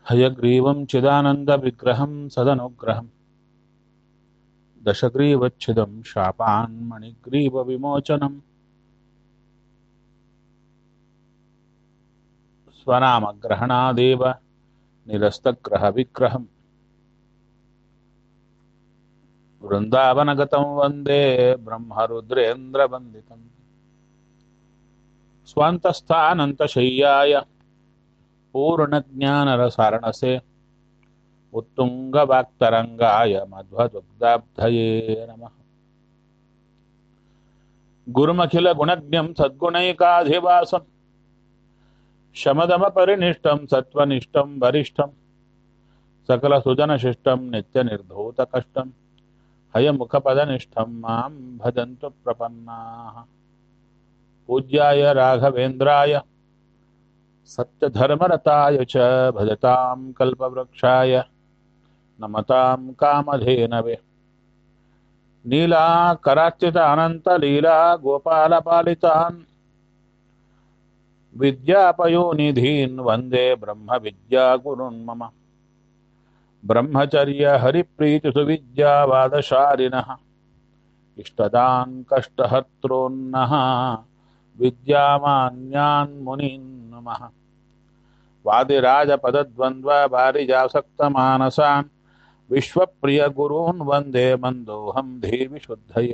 హయగ్రీవం చిదానందవిగ్రహం సదనుగ్రహం దశగ్రీవచ్ఛిదం శాపాన్మణిగ్రీవవిమోచనం స్వనామగ్రహణాదేవ నిరస్తగ్రహవిగ్రహం వృందావనగతం వందే బ్రహ్మరుద్రేంద్రవందితం స్వాంతస్థానంతశయ్యాయ పూర్ణజ్ఞానరసారణసే उत्तुङ्गवाक्तरङ्गाय मध्वदुग्धाब्धये नमः गुरुमखिलगुणज्ञं सद्गुणैकाधिवासं शमदमपरिनिष्टं सत्त्वनिष्ठं वरिष्ठं सकलसुजनशिष्टं नित्यनिर्धूतकष्टं हयमुखपदनिष्ठं मां भजन्तु प्रपन्नाः पूज्याय राघवेन्द्राय सत्यधर्मरताय च भजतां कल्पवृक्षाय नमतां कामधेनवे नीलाकरार्चित अनन्तलीला गोपालपालितान् विद्यापयोनिधीन् वन्दे ब्रह्मविद्यागुरुन् मम ब्रह्मचर्यहरिप्रीतिसुविद्यावादशालिनः इष्टदान् कष्टहर्त्रोन्नः विद्यामान्यान् मुनीन् नमः वादिराजपदद्वन्द्ववारिजासक्तमानसान् विश्वप्रियगुरून् वन्दे मन्दोऽहं देविशुद्धये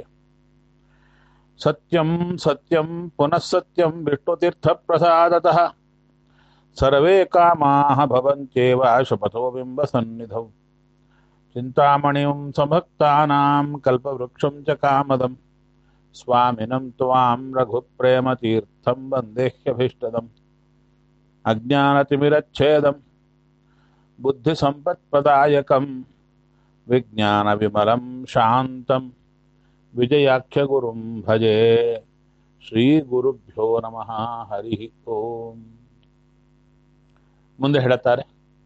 सत्यं सत्यं पुनः सत्यं विष्णुतीर्थप्रसादतः सर्वे कामाः भवन्त्येव शपथो बिम्बसन्निधौ चिन्तामणिं समभक्तानां कल्पवृक्षं च कामदम् स्वामिनं त्वां रघुप्रेमतीर्थं वन्देह्यभीष्टदम् अज्ञानतिमिरच्छेदं बुद्धिसम्पत्प्रदायकं विज्ञानविमलं शान्तं विजयाख्यगुरुं भजे ಶ್ರೀಗುರುಭ್ಯೋ ನಮಃ ಹರಿ ಓಂ ಮುಂದೆ ಹೇಳುತ್ತಾರೆ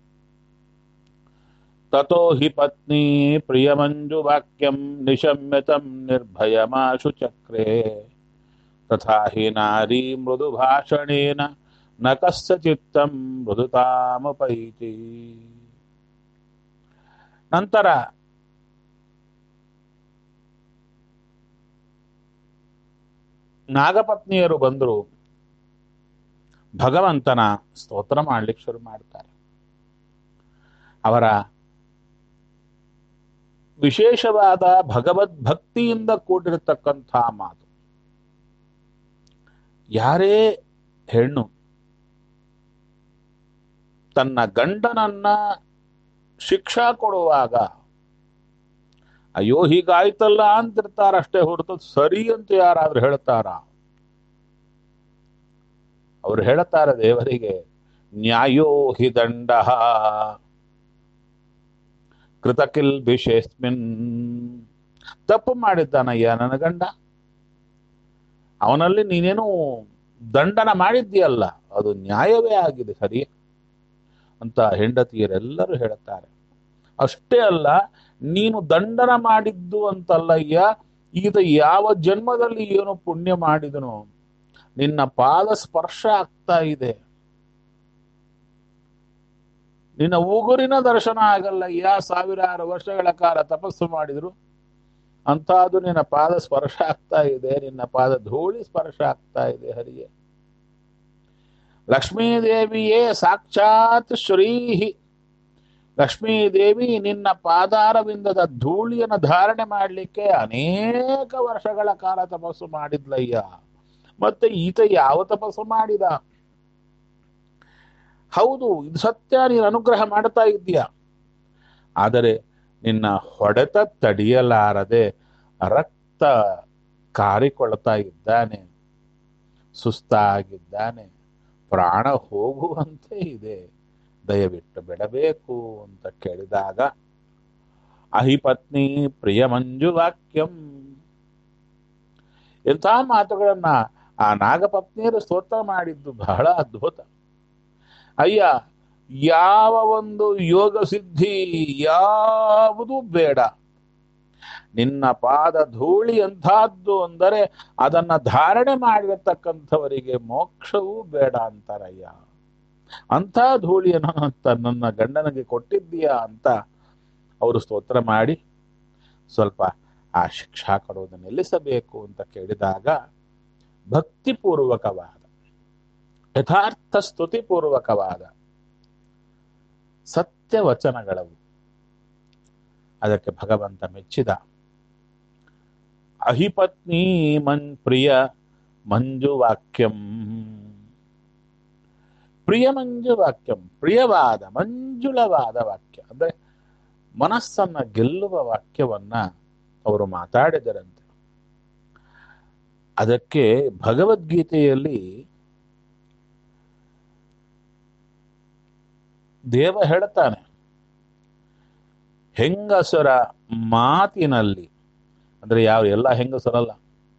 ತಥೋ ಹಿ ಪತ್ನಿ ಪ್ರಿಯಮಂಜುವಾಕ್ಯಂ ನಿಶಮ್ಯತಂ ನಿರ್ಭಯಮಾಶು ಚಕ್ರೆ ತಥಾ ಹಿ ನಾರಿ ಮೃದು ಭಾಷಣೇನ ನ ಕಸ್ಯ ಚಿತ್ತಂ ಮೃದುತಾಮಪೈತಿ ನಂತರ ನಾಗಪತ್ನಿಯರು ಬಂದರು ಭಗವಂತನ ಸ್ತೋತ್ರ ಮಾಡ್ಲಿಕ್ಕೆ ಶುರು ಮಾಡ್ತಾರೆ ಅವರ ವಿಶೇಷವಾದ ಭಗವದ್ ಭಕ್ತಿಯಿಂದ ಕೂಡಿರತಕ್ಕಂಥ ಮಾತು ಯಾರೇ ಹೆಣ್ಣು ತನ್ನ ಗಂಡನನ್ನ ಶಿಕ್ಷಾ ಕೊಡುವಾಗ ಅಯ್ಯೋ ಹೀಗಾಯ್ತಲ್ಲ ಅಂತಿರ್ತಾರಷ್ಟೇ ಹೊರತು ಸರಿ ಅಂತ ಯಾರಾದ್ರೂ ಹೇಳ್ತಾರ ಅವ್ರು ಹೇಳ್ತಾರೆ ದೇವರಿಗೆ ನ್ಯಾಯೋ ಹಿ ದಂಡ ಕೃತಕಿಲ್ ಬಿಷೇಸ್ಮಿನ್ ತಪ್ಪು ಮಾಡಿದ್ದಾನಯ್ಯ ನನ್ನ ಗಂಡ ಅವನಲ್ಲಿ ನೀನೇನು ದಂಡನ ಮಾಡಿದ್ದೀಯಲ್ಲ ಅದು ನ್ಯಾಯವೇ ಆಗಿದೆ ಸರಿ ಅಂತ ಹೆಂಡತಿಯರೆಲ್ಲರೂ ಹೇಳುತ್ತಾರೆ ಅಷ್ಟೇ ಅಲ್ಲ ನೀನು ದಂಡನ ಮಾಡಿದ್ದು ಅಂತಲ್ಲಯ್ಯ ಈತ ಯಾವ ಜನ್ಮದಲ್ಲಿ ಏನು ಪುಣ್ಯ ಮಾಡಿದನು ನಿನ್ನ ಪಾದ ಸ್ಪರ್ಶ ಆಗ್ತಾ ಇದೆ ನಿನ್ನ ಉಗುರಿನ ದರ್ಶನ ಆಗಲ್ಲಯ್ಯ ಸಾವಿರಾರು ವರ್ಷಗಳ ಕಾಲ ತಪಸ್ಸು ಮಾಡಿದ್ರು ಅಂತಹದ್ದು ನಿನ್ನ ಪಾದ ಸ್ಪರ್ಶ ಆಗ್ತಾ ಇದೆ ನಿನ್ನ ಪಾದ ಧೂಳಿ ಸ್ಪರ್ಶ ಆಗ್ತಾ ಇದೆ ಹರಿಯೇ ಲಕ್ಷ್ಮೀದೇವಿಯೇ ಸಾಕ್ಷಾತ್ ಶ್ರೀಹಿ ಲಕ್ಷ್ಮೀದೇವಿ ನಿನ್ನ ಪಾದಾರವಿಂದದ ಧೂಳಿಯನ್ನು ಧಾರಣೆ ಮಾಡಲಿಕ್ಕೆ ಅನೇಕ ವರ್ಷಗಳ ಕಾಲ ತಪಸ್ಸು ಮಾಡಿದ್ಲಯ್ಯ ಮತ್ತೆ ಈತ ಯಾವ ತಪಸ್ಸು ಮಾಡಿದ ಹೌದು ಇದು ಸತ್ಯ ನೀನು ಅನುಗ್ರಹ ಮಾಡ್ತಾ ಇದ್ದೀಯ ಆದರೆ ನಿನ್ನ ಹೊಡೆತ ತಡೆಯಲಾರದೆ ರಕ್ತ ಕಾರಿಕೊಳ್ತಾ ಇದ್ದಾನೆ ಸುಸ್ತಾಗಿದ್ದಾನೆ ಪ್ರಾಣ ಹೋಗುವಂತೆ ಇದೆ ದಯವಿಟ್ಟು ಬಿಡಬೇಕು ಅಂತ ಕೇಳಿದಾಗ ಅಹಿ ಪತ್ನಿ ಪ್ರಿಯ ಮಂಜು ವಾಕ್ಯಂ ಎಂಥ ಮಾತುಗಳನ್ನ ಆ ನಾಗಪತ್ನಿಯರು ಸ್ತೋತ್ರ ಮಾಡಿದ್ದು ಬಹಳ ಅದ್ಭುತ ಅಯ್ಯ ಯಾವ ಒಂದು ಯೋಗ ಸಿದ್ಧಿ ಯಾವುದೂ ಬೇಡ ನಿನ್ನ ಪಾದ ಧೂಳಿ ಅಂಥದ್ದು ಅಂದರೆ ಅದನ್ನ ಧಾರಣೆ ಮಾಡಿರತಕ್ಕಂಥವರಿಗೆ ಮೋಕ್ಷವೂ ಬೇಡ ಅಂತಾರಯ್ಯ ಅಂಥ ಧೂಳಿಯನ್ನು ತನ್ನ ಗಂಡನಿಗೆ ಕೊಟ್ಟಿದ್ದೀಯಾ ಅಂತ ಅವರು ಸ್ತೋತ್ರ ಮಾಡಿ ಸ್ವಲ್ಪ ಆ ಶಿಕ್ಷಾ ಕೊಡುವುದನ್ನು ನಿಲ್ಲಿಸಬೇಕು ಅಂತ ಕೇಳಿದಾಗ ಭಕ್ತಿಪೂರ್ವಕವಾದ ಯಥಾರ್ಥ ಸ್ತುತಿಪೂರ್ವಕವಾದ ಸತ್ಯವಚನಗಳವು ಅದಕ್ಕೆ ಭಗವಂತ ಮೆಚ್ಚಿದ ಅಹಿಪತ್ನಿ ಮನ್ ಪ್ರಿಯ ಮಂಜು ವಾಕ್ಯಂ ಪ್ರಿಯ ಮಂಜು ವಾಕ್ಯಂ ಪ್ರಿಯವಾದ ಮಂಜುಳವಾದ ವಾಕ್ಯ ಅಂದ್ರೆ ಮನಸ್ಸನ್ನ ಗೆಲ್ಲುವ ವಾಕ್ಯವನ್ನ ಅವರು ಮಾತಾಡಿದರಂತೆ ಅದಕ್ಕೆ ಭಗವದ್ಗೀತೆಯಲ್ಲಿ ದೇವ ಹೇಳ್ತಾನೆ ಹೆಂಗಸರ ಮಾತಿನಲ್ಲಿ ಅಂದ್ರೆ ಯಾವ ಎಲ್ಲ ಹೆಂಗಸರಲ್ಲ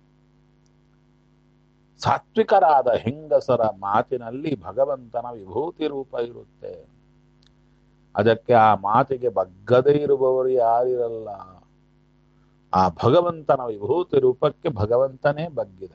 ಸಾತ್ವಿಕರಾದ ಹೆಂಗಸರ ಮಾತಿನಲ್ಲಿ ಭಗವಂತನ ವಿಭೂತಿ ರೂಪ ಇರುತ್ತೆ ಅದಕ್ಕೆ ಆ ಮಾತಿಗೆ ಬಗ್ಗದೇ ಇರುವವರು ಯಾರಿರಲ್ಲ ಆ ಭಗವಂತನ ವಿಭೂತಿ ರೂಪಕ್ಕೆ ಭಗವಂತನೇ ಬಗ್ಗಿದ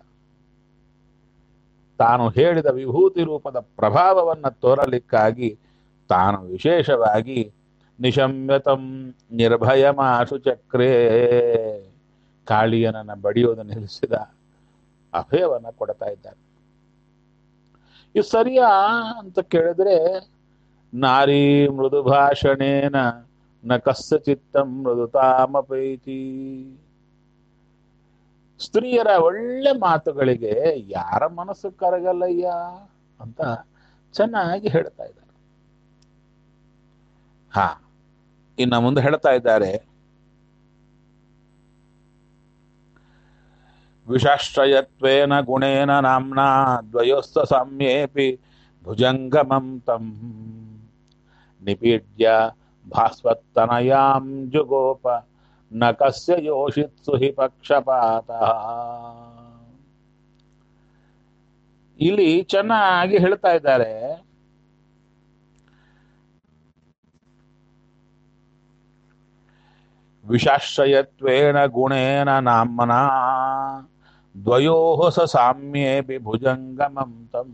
ತಾನು ಹೇಳಿದ ವಿಭೂತಿ ರೂಪದ ಪ್ರಭಾವವನ್ನು ತೋರಲಿಕ್ಕಾಗಿ ತಾನು ವಿಶೇಷವಾಗಿ ನಿಶಮ್ಯತಂ ನಿರ್ಭಯಮಾಶು ಚಕ್ರೇ ಕಾಳಿಯನನ್ನ ಬಡಿಯೋದನ್ನು ನಿಲ್ಲಿಸಿದ ಅಭಯವನ್ನ ಕೊಡ್ತಾ ಇದ್ದಾರೆ ಇದು ಸರಿಯಾ ಅಂತ ಕೇಳಿದ್ರೆ ನಾರಿ ಮೃದು ಭಾಷಣೇನ ನ ಕಸ್ಸ ಚಿತ್ತಂ ಮೃದುತಾಮಪೈತಿ ಸ್ತ್ರೀಯರ ಒಳ್ಳೆ ಮಾತುಗಳಿಗೆ ಯಾರ ಮನಸ್ಸು ಕರಗಲ್ಲಯ್ಯ ಅಂತ ಚೆನ್ನಾಗಿ ಹೇಳ್ತಾ ಇದ್ದಾರೆ ಹಾ ಇನ್ನು ಮುಂದೆ ಹೇಳ್ತಾ ಇದ್ದಾರೆ ವಿಷಾಶ್ರಯತ್ವೇನ ಗುಣೇನ ನಾಮ್ನಾ ದ್ವಯೋಸ್ತ ಸಾಮ್ಯೇಪಿ ಭುಜಂಗಮಂ ತಂ ನಿಪೀಡ್ಯ ಭಾಸ್ವತ್ತನಯಾಂ ಜುಗೋಪ ನ ಕಸ್ಯ ಯೋಷಿತ್ಸು ಹಿ ಪಕ್ಷಪಾತ ಇಲ್ಲಿ ಚೆನ್ನಾಗಿ ಹೇಳ್ತಾ ಇದ್ದಾರೆ ವಿಷಾಶ್ರಯತ್ವೇನ ಗುಣೇನ ನಾಮನಾ ದ್ವಯೋ ಸ ಸಾಮ್ಯೇಪಿ ಭುಜಂಗಮಂ ತಂ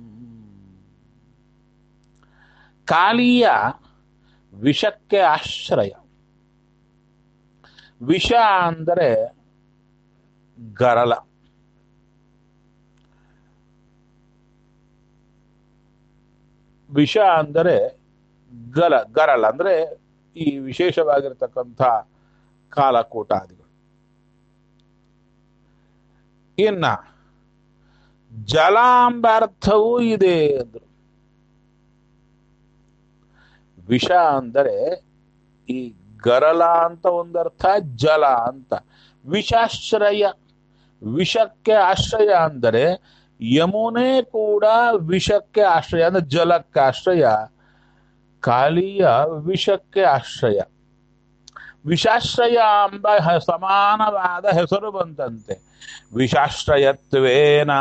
ಕಾಲಿಯ ವಿಷಕ್ಕೆ ಆಶ್ರಯ ವಿಷ ಅಂದರೆ ಗರಲ ವಿಷ ಅಂದರೆ ಗಲ ಗರಳ ಅಂದ್ರೆ ಈ ವಿಶೇಷವಾಗಿರ್ತಕ್ಕಂಥ ಕಾಲಕೂಟಾದಿಗಳು ಇನ್ನ ಜಲಾಂಬಾರ್ಥವೂ ಇದೆ ಅಂದ್ರು ವಿಷ ಅಂದರೆ ಈ ಗರಲ ಅಂತ ಒಂದರ್ಥ ಜಲ ಅಂತ ವಿಷಾಶ್ರಯ ವಿಷಕ್ಕೆ ಆಶ್ರಯ ಅಂದರೆ ಯಮುನೆ ಕೂಡ ವಿಷಕ್ಕೆ ಆಶ್ರಯ ಅಂದ್ರೆ ಜಲಕ್ಕೆ ಆಶ್ರಯ ಕಾಲಿಯ ವಿಷಕ್ಕೆ ಆಶ್ರಯ ವಿಷಾಶ್ರಯ ಎಂಬ ಹ- ಸಮಾನವಾದ ಹೆಸರು ಬಂತಂತೆ ವಿಷಾಶ್ರಯತ್ವೇನ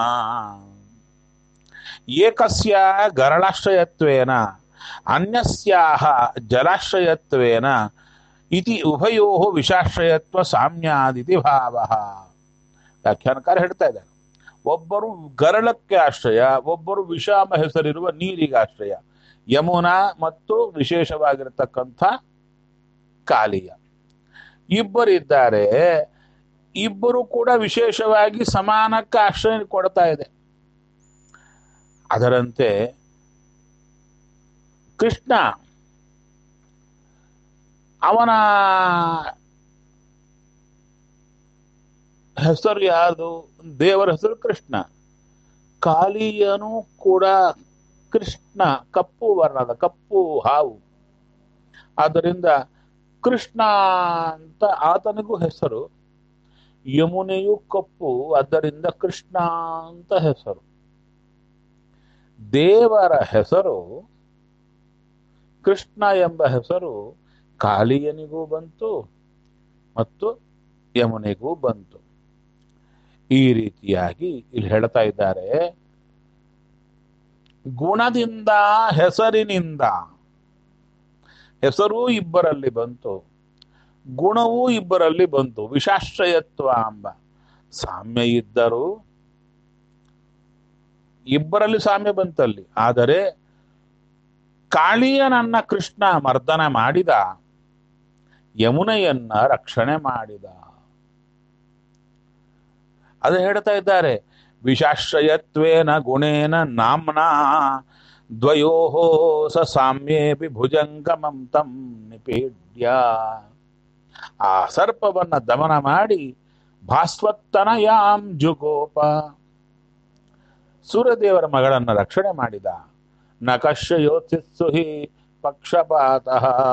ಏಕಸ್ಯ ಗರಳಾಶ್ರಯತ್ವೇನ ಅನ್ಯಸ್ಯಾಹ ಜಲಾಶ್ರಯತ್ವೇನ ಇತಿ ಉಭಯೋ ವಿಷಾಶ್ರಯತ್ವ ಸಾಮ್ಯಾದಿತಿ ಭಾವ ವ್ಯಾಖ್ಯಾನಕಾರ ಹೇಳ್ತಾ ಇದ್ದಾರೆ ಒಬ್ಬರು ಗರಳಕ್ಕೆ ಆಶ್ರಯ ಒಬ್ಬರು ವಿಷಾಮ ಹೆಸರಿರುವ ನೀರಿಗೆ ಆಶ್ರಯ ಯಮುನಾ ಮತ್ತು ವಿಶೇಷವಾಗಿರತಕ್ಕಂಥ ಕಾಲಿಯ ಇಬ್ಬರಿದ್ದಾರೆ ಇಬ್ಬರು ಕೂಡ ವಿಶೇಷವಾಗಿ ಸಮಾನಕ್ಕೆ ಆಶ್ರಯ ಕೊಡ್ತಾ ಇದೆ ಅದರಂತೆ ಕೃಷ್ಣ ಅವನ ಹೆಸರು ಯಾವುದು ದೇವರ ಹೆಸರು ಕೃಷ್ಣ ಕಾಲಿಯನು ಕೂಡ ಕೃಷ್ಣ ಕಪ್ಪು ವರ್ಣದ ಕಪ್ಪು ಹಾವು ಆದ್ದರಿಂದ ಕೃಷ್ಣ ಅಂತ ಆತನಿಗೂ ಹೆಸರು ಯಮುನೆಯು ಕಪ್ಪು ಆದ್ದರಿಂದ ಕೃಷ್ಣ ಅಂತ ಹೆಸರು ದೇವರ ಹೆಸರು ಕೃಷ್ಣ ಎಂಬ ಹೆಸರು ಕಾಳಿಯನಿಗೂ ಬಂತು ಮತ್ತು ಯಮುನೆಗೂ ಬಂತು ಈ ರೀತಿಯಾಗಿ ಇಲ್ಲಿ ಹೇಳ್ತಾ ಇದ್ದಾರೆ ಗುಣದಿಂದ ಹೆಸರಿನಿಂದ ಹೆಸರೂ ಇಬ್ಬರಲ್ಲಿ ಬಂತು ಗುಣವೂ ಇಬ್ಬರಲ್ಲಿ ಬಂತು ವಿಶಾಶ್ರಯತ್ವ ಎಂಬ ಸಾಮ್ಯ ಇದ್ದರೂ ಇಬ್ಬರಲ್ಲಿ ಸಾಮ್ಯ ಬಂತಲ್ಲಿ ಆದರೆ ಕಾಳಿಯನನ್ನ ಕೃಷ್ಣ ಮರ್ದನ ಮಾಡಿದ ಯಮುನೆಯನ್ನ ರಕ್ಷಣೆ ಮಾಡಿದ ಅದು ಹೇಳ್ತಾ ಇದ್ದಾರೆ ವಿಷಾಶ್ರಯತ್ವೇನ ಗುಣೇನ ನಾಮ್ನ ದ್ವಯೋ ಸ ಸಾಮ್ಯೇಪಿ ಭುಜಂಗಮಂ ತಂ ನಿಪೀಡ್ಯ ಆ ಸರ್ಪವನ್ನ ದಮನ ಮಾಡಿ ಭಾಸ್ವತ್ತನಯಾಂ ಜುಗೋಪ ಸೂರ್ಯದೇವರ ಮಗಳನ್ನ ರಕ್ಷಣೆ ಮಾಡಿದ ನಕಶ್ಯಯೋತ್ಸಿತ್ಸು ಹಿ ಪಕ್ಷಪಾತ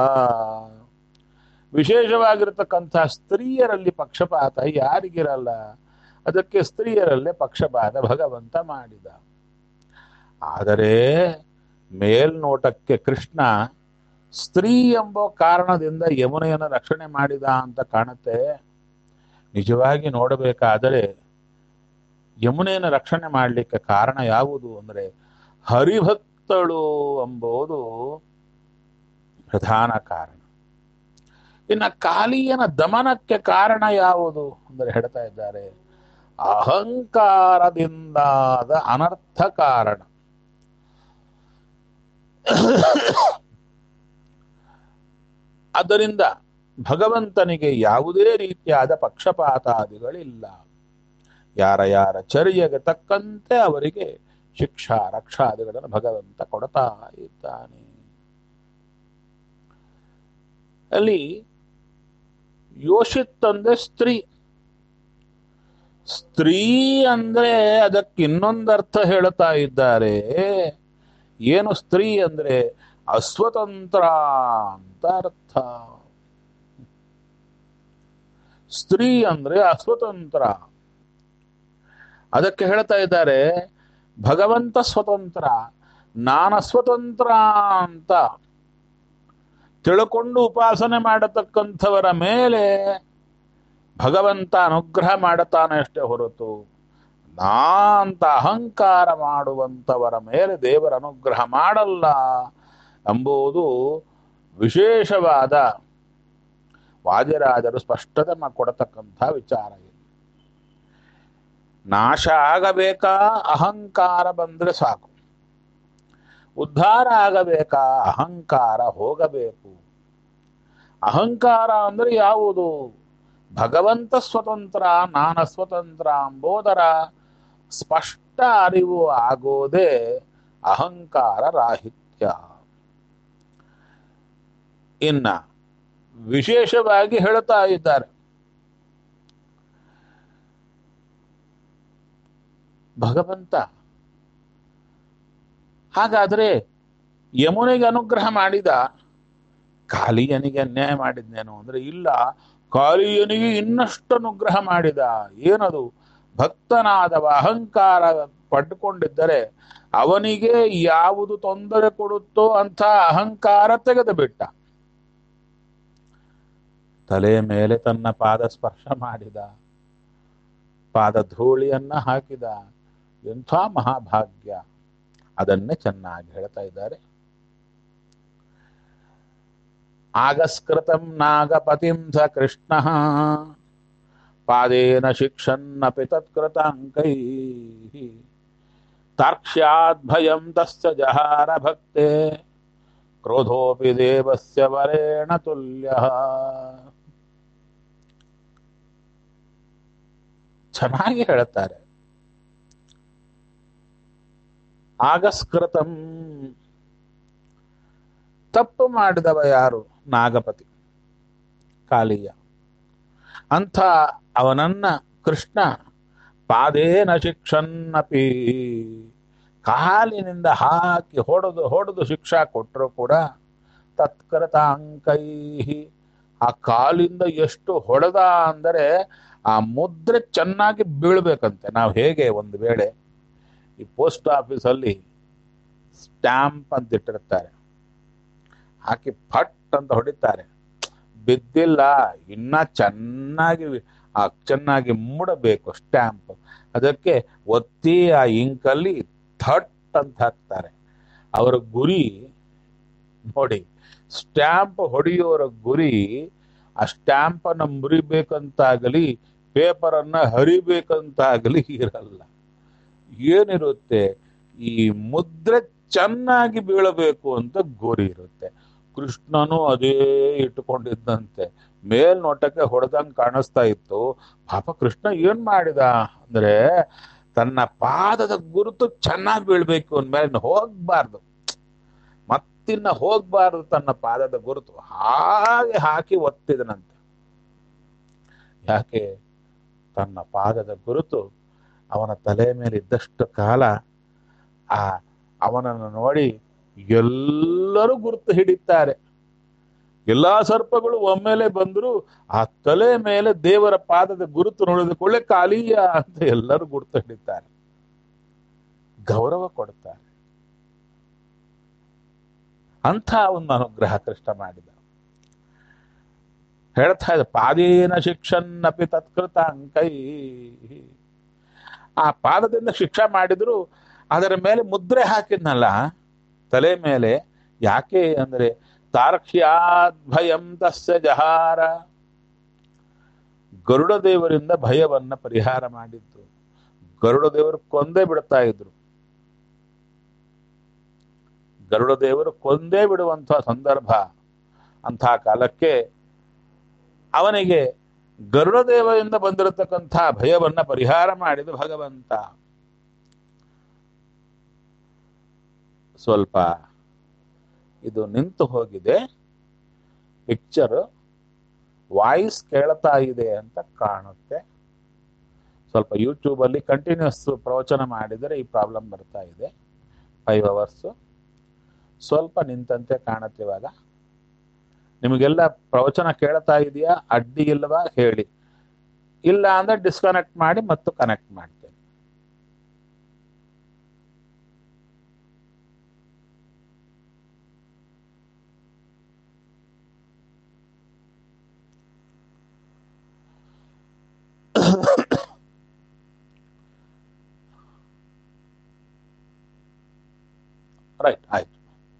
ವಿಶೇಷವಾಗಿರತಕ್ಕಂಥ ಸ್ತ್ರೀಯರಲ್ಲಿ ಪಕ್ಷಪಾತ ಯಾರಿಗಿರಲ್ಲ ಅದಕ್ಕೆ ಸ್ತ್ರೀಯರಲ್ಲೇ ಪಕ್ಷಪಾತ ಭಗವಂತ ಮಾಡಿದ ಆದರೆ ಮೇಲ್ನೋಟಕ್ಕೆ ಕೃಷ್ಣ ಸ್ತ್ರೀ ಎಂಬ ಕಾರಣದಿಂದ ಯಮುನೆಯನ್ನು ರಕ್ಷಣೆ ಮಾಡಿದ ಅಂತ ಕಾಣುತ್ತೆ ನಿಜವಾಗಿ ನೋಡಬೇಕಾದರೆ ಯಮುನೆಯನ್ನು ರಕ್ಷಣೆ ಮಾಡಲಿಕ್ಕೆ ಕಾರಣ ಯಾವುದು ಅಂದರೆ ಹರಿಭಕ್ತಳು ಎಂಬುದು ಪ್ರಧಾನ ಕಾರಣ ಇನ್ನು ಕಾಲಿಯನ ದಮನಕ್ಕೆ ಕಾರಣ ಯಾವುದು ಅಂದರೆ ಹೇಳ್ತಾ ಇದ್ದಾರೆ ಅಹಂಕಾರದಿಂದಾದ ಅನರ್ಥ ಕಾರಣ ಆದ್ದರಿಂದ ಭಗವಂತನಿಗೆ ಯಾವುದೇ ರೀತಿಯಾದ ಪಕ್ಷಪಾತಾದಿಗಳಿಲ್ಲ ಯಾರ ಯಾರ ಚರ್ಯೆಗೆ ತಕ್ಕಂತೆ ಅವರಿಗೆ ಶಿಕ್ಷಾ ರಕ್ಷಾದಿಗಳನ್ನು ಭಗವಂತ ಕೊಡ್ತಾ ಇದ್ದಾನೆ ಅಲ್ಲಿ ಯೋಷಿತ್ ಅಂದ್ರೆ ಸ್ತ್ರೀ ಸ್ತ್ರೀ ಅಂದ್ರೆ ಅದಕ್ಕೆ ಇನ್ನೊಂದು ಅರ್ಥ ಹೇಳ್ತಾ ಇದ್ದಾರೆ ಏನು ಸ್ತ್ರೀ ಅಂದ್ರೆ ಅಸ್ವತಂತ್ರ ಅಂತ ಅರ್ಥ ಸ್ತ್ರೀ ಅಂದ್ರೆ ಅಸ್ವತಂತ್ರ ಅದಕ್ಕೆ ಹೇಳ್ತಾ ಇದ್ದಾರೆ ಭಗವಂತ ಸ್ವತಂತ್ರ ನಾನ ಸ್ವತಂತ್ರ ಅಂತ ತಿಳ್ಕೊಂಡು ಉಪಾಸನೆ ಮಾಡತಕ್ಕಂಥವರ ಮೇಲೆ ಭಗವಂತ ಅನುಗ್ರಹ ಮಾಡುತ್ತಾನೆ ಅಷ್ಟೇ ಹೊರತು ನಾ ಅಂತ ಅಹಂಕಾರ ಮಾಡುವಂಥವರ ಮೇಲೆ ದೇವರ ಅನುಗ್ರಹ ಮಾಡಲ್ಲ ಎಂಬುದು ವಿಶೇಷವಾದ ವಾದಿರಾಜರು ಸ್ಪಷ್ಟತೆ ಕೊಡತಕ್ಕಂಥ ವಿಚಾರ ಇದು ನಾಶ ಆಗಬೇಕಾ ಅಹಂಕಾರ ಬಂದ್ರೆ ಸಾಕು ಉದ್ಧಾರ ಆಗಬೇಕಾ ಅಹಂಕಾರ ಹೋಗಬೇಕು ಅಹಂಕಾರ ಅಂದ್ರೆ ಯಾವುದು ಭಗವಂತ ಸ್ವತಂತ್ರ ನಾನ ಸ್ವತಂತ್ರ ಎಂಬುದರ ಸ್ಪಷ್ಟ ಅರಿವು ಆಗೋದೇ ಅಹಂಕಾರ ರಾಹಿತ್ಯ ಇನ್ನ ವಿಶೇಷವಾಗಿ ಹೇಳ್ತಾ ಇದ್ದಾರೆ ಭಗವಂತ ಹಾಗಾದ್ರೆ ಯಮುನಿಗೆ ಅನುಗ್ರಹ ಮಾಡಿದ ಕಾಲಿಯನಿಗೆ ಅನ್ಯಾಯ ಮಾಡಿದ್ನೇನು ಅಂದ್ರೆ ಇಲ್ಲ ಕಾಲಿಯನಿಗೆ ಇನ್ನಷ್ಟು ಅನುಗ್ರಹ ಮಾಡಿದ ಏನದು ಭಕ್ತನಾದವ ಅಹಂಕಾರ ಪಡ್ಕೊಂಡಿದ್ದರೆ ಅವನಿಗೆ ಯಾವುದು ತೊಂದರೆ ಕೊಡುತ್ತೋ ಅಂತ ಅಹಂಕಾರ ತೆಗೆದು ಬಿಟ್ಟ ತಲೆ ಮೇಲೆ ತನ್ನ ಪಾದ ಸ್ಪರ್ಶ ಮಾಡಿದ ಪಾದ ಧೂಳಿಯನ್ನ ಹಾಕಿದ ಎಂಥ ಮಹಾಭಾಗ್ಯ ಅದನ್ನೇ ಚೆನ್ನಾಗಿ ಹೇಳ್ತಾ ಇದ್ದಾರೆ ಆಗಸ್ಕೃತಂ ನಾಗಪತಿಂ ಸ ಕೃಷ್ಣ ಪಾದೇನ ಶಿಕ್ಷನ್ನಪಿ ತತ್ಕೃತಾಂಕೈ ತಾರ್ಕ್ಷ್ಯಾದ್ ಭಯಂ ತಸ್ಯ ಜಹಾರ ಭಕ್ತೆ ಕ್ರೋಧೋಪಿ ದೇವಸ್ಯ ವರೇಣ ತುಲ್ಯ ಚೆನ್ನಾಗಿ ಹೇಳುತ್ತಾರೆ ಆಗಸ್ಕೃತಂ ತಪ್ಪು ಮಾಡಿದವ ಯಾರು ನಾಗಪತಿ ಕಾಳಿಯ ಅಂಥ ಅವನನ್ನ ಕೃಷ್ಣ ಪಾದೇನ ಶಿಕ್ಷನ್ನಪಿ ಕಾಲಿನಿಂದ ಹಾಕಿ ಹೊಡೆದು ಹೊಡೆದು ಶಿಕ್ಷಾ ಕೊಟ್ಟರು ಕೂಡ ತತ್ಕೃತಾಂಕೈ ಆ ಕಾಲಿಂದ ಎಷ್ಟು ಹೊಡೆದ ಅಂದರೆ ಆ ಮುದ್ರೆ ಚೆನ್ನಾಗಿ ಬೀಳ್ಬೇಕಂತೆ ನಾವು ಹೇಗೆ ಒಂದು ವೇಳೆ ಈ ಪೋಸ್ಟ್ ಆಫೀಸಲ್ಲಿ ಸ್ಟ್ಯಾಂಪ್ ಅಂತ ಇಟ್ಟಿರ್ತಾರೆ ಹಾಕಿ ಫಟ್ ಅಂತ ಹೊಡಿತಾರೆ ಬಿದ್ದಿಲ್ಲ ಇನ್ನ ಚೆನ್ನಾಗಿ ಆ ಚೆನ್ನಾಗಿ ಮೂಡಬೇಕು ಸ್ಟ್ಯಾಂಪ್ ಅದಕ್ಕೆ ಒತ್ತಿ ಆ ಇಂಕಲ್ಲಿ ಥಟ್ ಅಂತ ಹಾಕ್ತಾರೆ ಅವರ ಗುರಿ ನೋಡಿ ಸ್ಟ್ಯಾಂಪ್ ಹೊಡೆಯೋರ ಗುರಿ ಆ ಸ್ಟ್ಯಾಂಪ್ ಅನ್ನ ಮುರಿಬೇಕಂತಾಗಲಿ ಪೇಪರ್ ಅನ್ನ ಹರಿಬೇಕಂತಾಗಲಿ ಇರಲ್ಲ ಏನಿರುತ್ತೆ ಈ ಮುದ್ರೆ ಚೆನ್ನಾಗಿ ಬೀಳಬೇಕು ಅಂತ ಗುರಿ ಇರುತ್ತೆ ಕೃಷ್ಣನು ಅದೇ ಇಟ್ಟುಕೊಂಡಿದ್ದಂತೆ ಮೇಲ್ನೋಟಕ್ಕೆ ಹೊಡೆದಂಗೆ ಕಾಣಿಸ್ತಾ ಇತ್ತು ಪಾಪ ಕೃಷ್ಣ ಏನ್ ಮಾಡಿದ ಅಂದ್ರೆ ತನ್ನ ಪಾದದ ಗುರುತು ಚೆನ್ನಾಗಿ ಬೀಳ್ಬೇಕು ಅಂದ್ಮೇಲೆ ಹೋಗ್ಬಾರ್ದು ಮತ್ತಿನ್ನ ಹೋಗ್ಬಾರ್ದು ತನ್ನ ಪಾದದ ಗುರುತು ಹಾಗೆ ಹಾಕಿ ಒತ್ತಿದನಂತೆ ಯಾಕೆ ತನ್ನ ಪಾದದ ಗುರುತು ಅವನ ತಲೆ ಮೇಲೆ ಇದ್ದಷ್ಟು ಕಾಲ ಆ ಅವನನ್ನು ನೋಡಿ ಎಲ್ಲರೂ ಗುರುತು ಹಿಡಿತಾರೆ ಎಲ್ಲಾ ಸರ್ಪಗಳು ಒಮ್ಮೆಲೆ ಬಂದ್ರು ಆ ತಲೆ ಮೇಲೆ ದೇವರ ಪಾದದ ಗುರುತು ನೋಡಿದ ಕೊಳ್ಳೆ ಕಾಲಿಯ ಅಂತ ಎಲ್ಲರೂ ಗುರುತು ಹಿಡಿತಾರೆ ಗೌರವ ಕೊಡ್ತಾರೆ ಅಂಥ ಒಂದು ಅನುಗ್ರಹ ಕೃಷ್ಣ ಮಾಡಿದ ಹೇಳ್ತಾ ಇದೆ ಪಾದೇನ ಶಿಕ್ಷನ್ನಪಿ ತತ್ಕೃತ ಅಂಕೈ ಆ ಪಾದದಿಂದ ಶಿಕ್ಷೆ ಮಾಡಿದ್ರು ಅದರ ಮೇಲೆ ಮುದ್ರೆ ಹಾಕಿದ್ನಲ್ಲ ತಲೆ ಮೇಲೆ ಯಾಕೆ ಅಂದ್ರೆ ತಾರಕ್ಷ್ಯಾದ್ ಭಯಂ ತಸ್ಯ ಜಹಾರ ಗರುಡ ದೇವರಿಂದ ಭಯವನ್ನ ಪರಿಹಾರ ಮಾಡಿದ್ದು ಗರುಡ ದೇವರು ಕೊಂದೇ ಬಿಡ್ತಾ ಇದ್ರು ಗರುಡ ದೇವರು ಕೊಂದೇ ಬಿಡುವಂತಹ ಸಂದರ್ಭ ಅಂಥ ಕಾಲಕ್ಕೆ ಅವನಿಗೆ ಗರುಡ ದೇವರಿಂದ ಬಂದಿರತಕ್ಕಂಥ ಭಯವನ್ನ ಪರಿಹಾರ ಮಾಡಿದ ಭಗವಂತ ಸ್ವಲ್ಪ ಇದು ನಿಂತು ಹೋಗಿದೆ ಪಿಕ್ಚರ್ ವಾಯ್ಸ್ ಕೇಳ್ತಾ ಇದೆ ಅಂತ ಕಾಣುತ್ತೆ ಸ್ವಲ್ಪ ಯೂಟ್ಯೂಬ್ ಅಲ್ಲಿ ಕಂಟಿನ್ಯೂಸ್ ಪ್ರವಚನ ಮಾಡಿದರೆ ಈ ಪ್ರಾಬ್ಲಮ್ ಬರ್ತಾ ಇದೆ ಫೈವ್ ಅವರ್ಸ್ ಸ್ವಲ್ಪ ನಿಂತಂತೆ ಕಾಣುತ್ತೆ ಇವಾಗ ನಿಮಗೆಲ್ಲ ಪ್ರವಚನ ಕೇಳ್ತಾ ಇದೆಯಾ ಅಡ್ಡಿ ಇಲ್ವಾ ಹೇಳಿ ಇಲ್ಲ ಅಂದ್ರೆ ಡಿಸ್ಕನೆಕ್ಟ್ ಮಾಡಿ ಮತ್ತು ಕನೆಕ್ಟ್ ಮಾಡ್ತೇನೆ ರೈಟ್ ಆಯ್ತು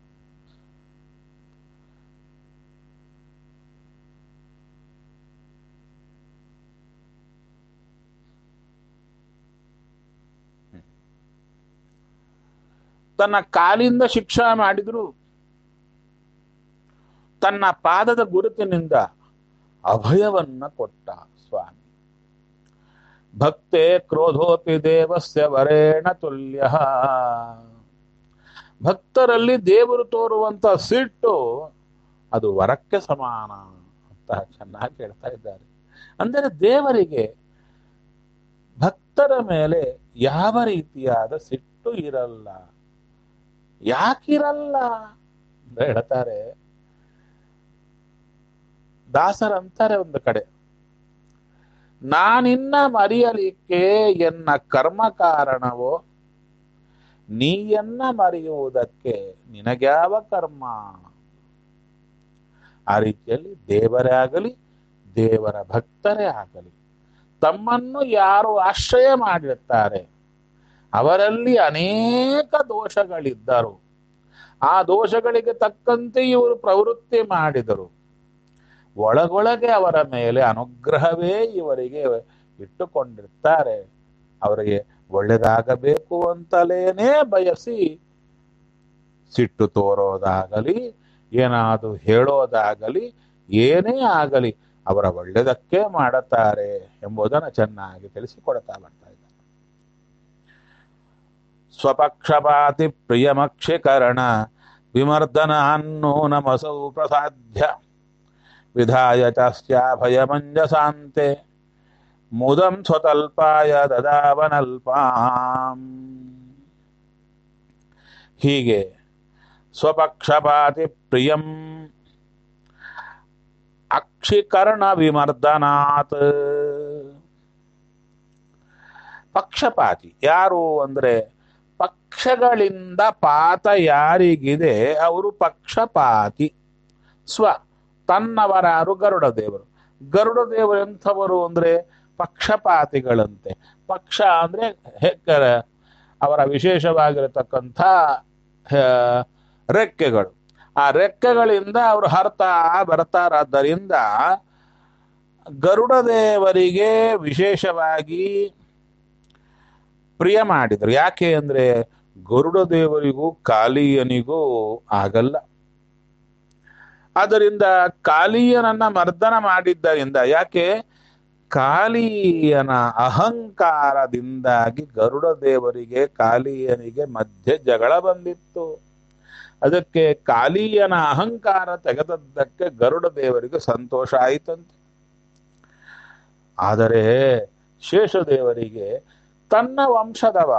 ತನ್ನ ಕಾಲಿಂದ ಶಿಕ್ಷಾ ಮಾಡಿದ್ರು ತನ್ನ ಪಾದದ ಗುರುತಿನಿಂದ ಅಭಯವನ್ನ ಕೊಟ್ಟ ಸ್ವಾಮಿ ಭಕ್ತೆ ಕ್ರೋಧೋಪಿ ದೇವಸ್ಯ ವರೇಣ ತುಲ್ಯ ಭಕ್ತರಲ್ಲಿ ದೇವರು ತೋರುವಂತ ಸಿಟ್ಟು ಅದು ವರಕ್ಕೆ ಸಮಾನ ಅಂತ ಚೆನ್ನಾಗಿ ಹೇಳ್ತಾ ಇದ್ದಾರೆ ಅಂದರೆ ದೇವರಿಗೆ ಭಕ್ತರ ಮೇಲೆ ಯಾವ ರೀತಿಯಾದ ಸಿಟ್ಟು ಇರಲ್ಲ ಯಾಕಿರಲ್ಲ ಅಂತ ಹೇಳ್ತಾರೆ ದಾಸರಂತಾರೆ ಒಂದು ಕಡೆ ನಾನಿನ್ನ ಮರೆಯಲಿಕ್ಕೆ ಎನ್ನ ಕರ್ಮ ಕಾರಣವೋ ನೀಯನ್ನ ಮರೆಯುವುದಕ್ಕೆ ನಿನಗ್ಯಾವ ಕರ್ಮ ಆ ರೀತಿಯಲ್ಲಿ ದೇವರೇ ಆಗಲಿ ದೇವರ ಭಕ್ತರೇ ಆಗಲಿ ತಮ್ಮನ್ನು ಯಾರು ಆಶ್ರಯ ಮಾಡಿರ್ತಾರೆ ಅವರಲ್ಲಿ ಅನೇಕ ದೋಷಗಳಿದ್ದರು ಆ ದೋಷಗಳಿಗೆ ತಕ್ಕಂತೆ ಇವರು ಪ್ರವೃತ್ತಿ ಮಾಡಿದರು ಒಳಗೊಳಗೆ ಅವರ ಮೇಲೆ ಅನುಗ್ರಹವೇ ಇವರಿಗೆ ಇಟ್ಟುಕೊಂಡಿರ್ತಾರೆ ಅವರಿಗೆ ಒಳ್ಳೆದಾಗಬೇಕು ಅಂತಲೇನೆ ಬಯಸಿ ಸಿಟ್ಟು ತೋರೋದಾಗಲಿ ಏನಾದರೂ ಹೇಳೋದಾಗಲಿ ಏನೇ ಆಗಲಿ ಅವರ ಒಳ್ಳೆದಕ್ಕೆ ಮಾಡುತ್ತಾರೆ ಎಂಬುದನ್ನು ಚೆನ್ನಾಗಿ ತಿಳಿಸಿಕೊಡ್ತಾ ಬರ್ತಾ ಇದ್ದಾರೆ ಸ್ವಪಕ್ಷಪಾತಿ ಪ್ರಿಯಮಕ್ಷಿಕರಣ ವಿಮರ್ದನ ಅನ್ನೂನಮಸೌ ಪ್ರಸಾಧ್ಯ ವಿಧಾಯ ಚಾಸ್ಯಾಭಯಮಂಜಸಾಂತೆ ಮುದಂ ಸ್ವತಲ್ಪಾಯ ದದಾವನಲ್ಪಾಂ ಹೀಗೆ ಸ್ವಪಕ್ಷಪಾತಿ ಪ್ರಿಯಂ ಅಕ್ಷಿಕರ್ಣ ವಿಮರ್ದನಾತ್ ಪಕ್ಷಪಾತಿ ಯಾರು ಅಂದ್ರೆ ಪಕ್ಷಗಳಿಂದ ಪಾತ ಯಾರಿಗಿದೆ ಅವರು ಪಕ್ಷಪಾತಿ ಸ್ವ ತನ್ನವರಾರು ಗರುಡ ದೇವರು ಗರುಡ ದೇವರು ಎಂಥವರು ಅಂದ್ರೆ ಪಕ್ಷಪಾತಿಗಳಂತೆ ಪಕ್ಷ ಅಂದ್ರೆ ಹೆಕ್ಕರ ಅವರ ವಿಶೇಷವಾಗಿರತಕ್ಕಂಥ ರೆಕ್ಕೆಗಳು ಆ ರೆಕ್ಕೆಗಳಿಂದ ಅವರು ಹರ್ತಾ ಬರ್ತಾರಾದ್ದರಿಂದ ಗರುಡ ದೇವರಿಗೆ ವಿಶೇಷವಾಗಿ ಪ್ರಿಯ ಮಾಡಿದರು ಯಾಕೆ ಅಂದ್ರೆ ಗರುಡ ದೇವರಿಗೂ ಕಾಲಿಯನಿಗೂ ಆಗಲ್ಲ ಆದ್ದರಿಂದ ಕಾಲಿಯನನ್ನ ಮರ್ದನ ಮಾಡಿದ್ದರಿಂದ ಯಾಕೆ ಕಾಲಿಯನ ಅಹಂಕಾರದಿಂದಾಗಿ ಗರುಡ ದೇವರಿಗೆ ಕಾಲಿಯನಿಗೆ ಮಧ್ಯೆ ಜಗಳ ಬಂದಿತ್ತು ಅದಕ್ಕೆ ಕಾಲಿಯನ ಅಹಂಕಾರ ತೆಗೆದದ್ದಕ್ಕೆ ಗರುಡ ದೇವರಿಗೆ ಸಂತೋಷ ಆಯಿತಂತೆ ಆದರೆ ಶೇಷದೇವರಿಗೆ ತನ್ನ ವಂಶದವ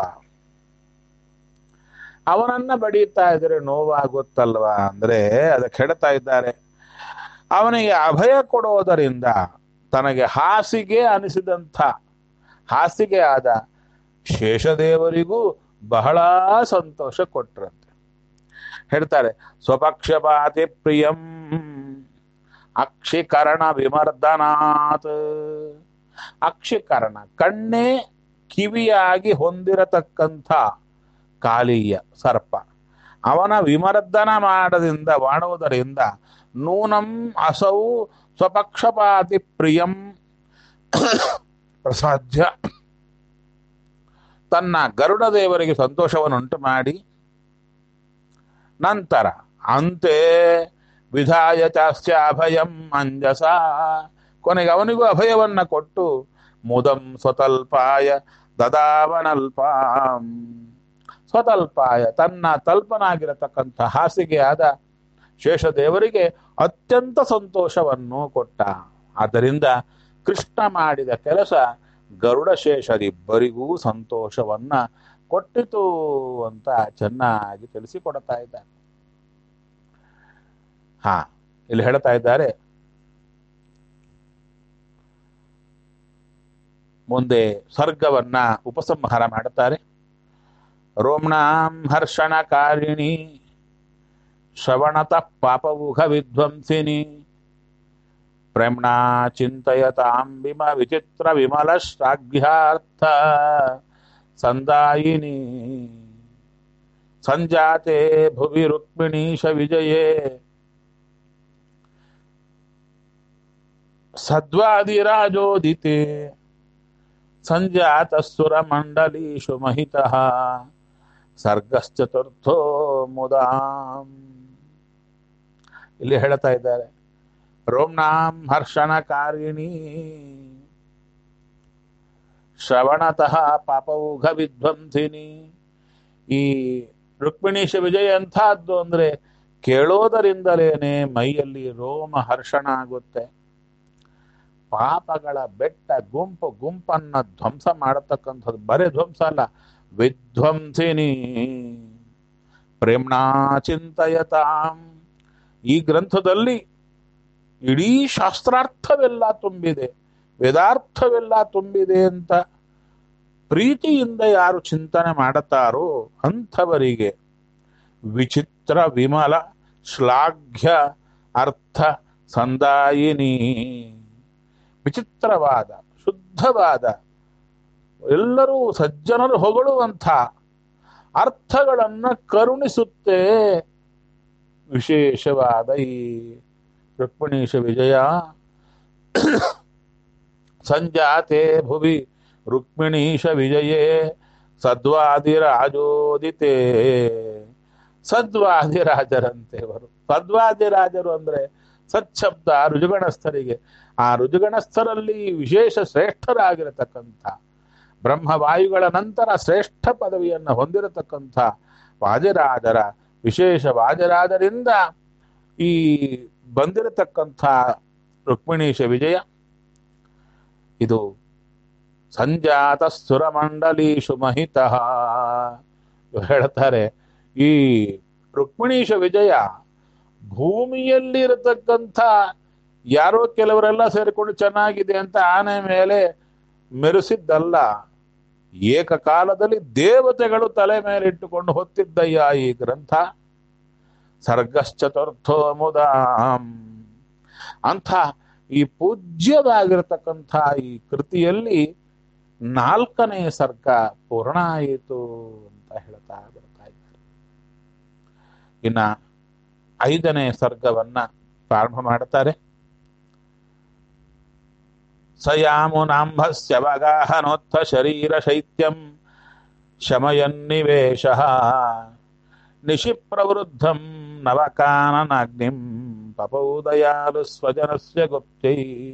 ಅವನನ್ನ ಬಡೀತಾ ಇದ್ರೆ ನೋವಾಗುತ್ತಲ್ವಾ ಅಂದ್ರೆ ಅದಕ್ಕೆ ಹೇಳ್ತಾ ಇದ್ದಾರೆ ಅವನಿಗೆ ಅಭಯ ಕೊಡೋದರಿಂದ ತನಗೆ ಹಾಸಿಗೆ ಅನಿಸಿದಂಥ ಹಾಸಿಗೆ ಆದ ಶೇಷದೇವರಿಗೂ ಬಹಳ ಸಂತೋಷ ಕೊಟ್ರಂತೆ ಹೇಳ್ತಾರೆ ಸ್ವಪಕ್ಷಪಾತಿ ಪ್ರಿಯಂ ಅಕ್ಷಿಕರಣ ವಿಮರ್ದನಾತ್ ಅಕ್ಷಿಕರಣ ಕಣ್ಣೇ ಕಿವಿಯಾಗಿ ಹೊಂದಿರತಕ್ಕಂಥ ಕಾಲಿಯ ಸರ್ಪ ಅವನ ವಿಮರ್ದನ ಮಾಡದಿಂದ ಮಾಡುವುದರಿಂದ ನೂನಂ ಅಸೌ ಸ್ವಪಕ್ಷಪಾತಿ ಪ್ರಿಯಂ ಪ್ರಸಾದ್ಯ ತನ್ನ ಗರುಡ ದೇವರಿಗೆ ಸಂತೋಷವನ್ನುಂಟು ಮಾಡಿ ನಂತರ ಅಂತೆ ವಿಧಾಯ ಚಾಸ್ಯ ಅಭಯಂ ಅಂಜಸ ಕೊನೆಗೆ ಅವನಿಗೂ ಅಭಯವನ್ನ ಕೊಟ್ಟು ಮುದಂ ಸ್ವತಲ್ಪಾಯ ದದಾವನಲ್ಪಾಂ ಸ್ವತಲ್ಪಾಯ ತನ್ನ ತಲ್ಪನಾಗಿರತಕ್ಕಂಥ ಹಾಸಿಗೆಯಾದ ಶೇಷದೇವರಿಗೆ ಅತ್ಯಂತ ಸಂತೋಷವನ್ನು ಕೊಟ್ಟ ಆದ್ದರಿಂದ ಕೃಷ್ಣ ಮಾಡಿದ ಕೆಲಸ ಗರುಡ ಶೇಷರಿಬ್ಬರಿಗೂ ಸಂತೋಷವನ್ನ ಕೊಟ್ಟಿತು ಅಂತ ಚೆನ್ನಾಗಿ ತಿಳಿಸಿಕೊಡ್ತಾ ಇದ್ದಾರೆ ಹಾ ಇಲ್ಲಿ ಹೇಳ್ತಾ ಇದ್ದಾರೆ ಮುಂದೆ ಸರ್ಗವನ್ನ ಉಪಸಂಹಾರ ಮಾಡುತ್ತಾರೆ ರೋಮ್ಣಾಂ ಹರ್ಷಣಕಾರಿಣಿ ಶ್ರವಣತ ಪಾಪವುಘ ವಿಧ್ವಂಸಿನಿ ಪ್ರೇಮ್ಣಾ ಚಿಂತಯತಾಂ ವಿಮ ವಿಚಿತ್ರ ವಿಮಲ ಶ್ಲಾಘ್ಯಾರ್ಥ ಸಂದಾಯಿನಿ ಸಂಜಾತೆ ಭುವಿ ರುಕ್ಮಿಣೀಶ ವಿಜಯೇ ಸದ್ವಾದಿರಾಜೋದಿತೆ ಸಂಜಾತಸ್ಸುರ ಮಂಡಲೀಷು ಮಹಿತಃ ಸರ್ಗಶ್ಚತುರ್ಥೋ ಮುದಾಂ ಇಲ್ಲಿ ಹೇಳ್ತಾ ಇದ್ದಾರೆ ರೋಮ್ನಾಂ ಹರ್ಷಣಕಾರಿಣಿ ಶ್ರವಣತಃ ಪಾಪೌಘ ವಿಧ್ವಂಸಿನಿ ಈ ರುಕ್ಮಿಣೀಶ ವಿಜಯ ಎಂಥದ್ದು ಅಂದ್ರೆ ಕೇಳೋದರಿಂದಲೇನೆ ಮೈಯಲ್ಲಿ ರೋಮ ಹರ್ಷಣ ಆಗುತ್ತೆ ಪಾಪಗಳ ಬೆಟ್ಟ ಗುಂಪು ಗುಂಪನ್ನ ಧ್ವಂಸ ಮಾಡತಕ್ಕಂಥದ್ದು ಬರೇ ಧ್ವಂಸ ಅಲ್ಲ ವಿಧ್ವಂಸಿನಿ ಪ್ರೇಮ್ಣಾ ಚಿಂತಯತಾಂ ಈ ಗ್ರಂಥದಲ್ಲಿ ಇಡೀ ಶಾಸ್ತ್ರಾರ್ಥವೆಲ್ಲ ತುಂಬಿದೆ ವೇದಾರ್ಥವೆಲ್ಲ ತುಂಬಿದೆ ಅಂತ ಪ್ರೀತಿಯಿಂದ ಯಾರು ಚಿಂತನೆ ಮಾಡುತ್ತಾರೋ ಅಂಥವರಿಗೆ ವಿಚಿತ್ರ ವಿಮಲ ಶ್ಲಾಘ್ಯ ಅರ್ಥ ಸಂದಾಯಿನಿ ವಿಚಿತ್ರವಾದ ಶುದ್ಧವಾದ ಎಲ್ಲರೂ ಸಜ್ಜನರು ಹೊಗಳುವಂಥ ಅರ್ಥಗಳನ್ನ ಕರುಣಿಸುತ್ತೆ ವಿಶೇಷವಾದ ಈ ರುಕ್ಮಿಣೀಶ ವಿಜಯ ಸಂಜಾತೆ ಭುವಿ ರುಕ್ಮಿಣೀಶ ವಿಜಯೇ ಸದ್ವಾದಿರಾಜೋದಿತೆ ಸದ್ವಾದಿರಾಜರಂತೆ ಅವರು ಸದ್ವಾದಿರಾಜರು ಅಂದ್ರೆ ಸಚ್ಛಬ್ದ ರುಜುಗಣಸ್ಥರಿಗೆ ಆ ರುಜುಗಣಸ್ಥರಲ್ಲಿ ವಿಶೇಷ ಶ್ರೇಷ್ಠರಾಗಿರತಕ್ಕಂಥ ಬ್ರಹ್ಮವಾಯುಗಳ ನಂತರ ಶ್ರೇಷ್ಠ ಪದವಿಯನ್ನು ಹೊಂದಿರತಕ್ಕಂಥ ವಾಜರಾಜರ ವಿಶೇಷ ವಾಜರಾಜರಿಂದ ಈ ಬಂದಿರತಕ್ಕಂಥ ರುಕ್ಮಿಣೀಶ ವಿಜಯ ಇದು ಸಂಜಾತ ಸುರಮಂಡಲೀಶು ಮಹಿತಃ ಇವ್ರು ಹೇಳ್ತಾರೆ ಈ ರುಕ್ಮಿಣೀಶ ವಿಜಯ ಭೂಮಿಯಲ್ಲಿ ಇರತಕ್ಕಂಥ ಯಾರೋ ಕೆಲವರೆಲ್ಲ ಸೇರಿಕೊಂಡು ಚೆನ್ನಾಗಿದೆ ಅಂತ ಆನೆ ಮೇಲೆ ಮೆರೆಸಿದ್ದಲ್ಲ ಏಕಕಾಲದಲ್ಲಿ ದೇವತೆಗಳು ತಲೆ ಮೇಲೆ ಇಟ್ಟುಕೊಂಡು ಹೊತ್ತಿದ್ದಯ್ಯ ಈ ಗ್ರಂಥ ಸರ್ಗಶ್ಚತುರ್ಥೋ ಮುದಾಂ ಅಂಥ ಈ ಪೂಜ್ಯವಾಗಿರತಕ್ಕಂಥ ಈ ಕೃತಿಯಲ್ಲಿ ನಾಲ್ಕನೇ ಸರ್ಗ ಪೂರ್ಣ ಆಯಿತು ಅಂತ ಹೇಳ್ತಾ ಬರ್ತಾ ಇದ್ದಾರೆ ಇನ್ನ ಐದನೇ ಸರ್ಗವನ್ನ ಪ್ರಾರಂಭ ಮಾಡ್ತಾರೆ ಸಯಾಮುನಾಂಭಸ್ಯ ವಗಾಹನೋತ್ಥ ಶರೀರ ಶೈತ್ಯಂ ಶಮಯನ್ನಿವೇಶ ನಿಶಿ ಪ್ರವೃದ್ಧಂ ನವಕಾನನಾಗ್ನಿಂ ಪಪೌದಯಾಲು ಸ್ವಜನಸ್ಯ ಗುಪ್ತೈ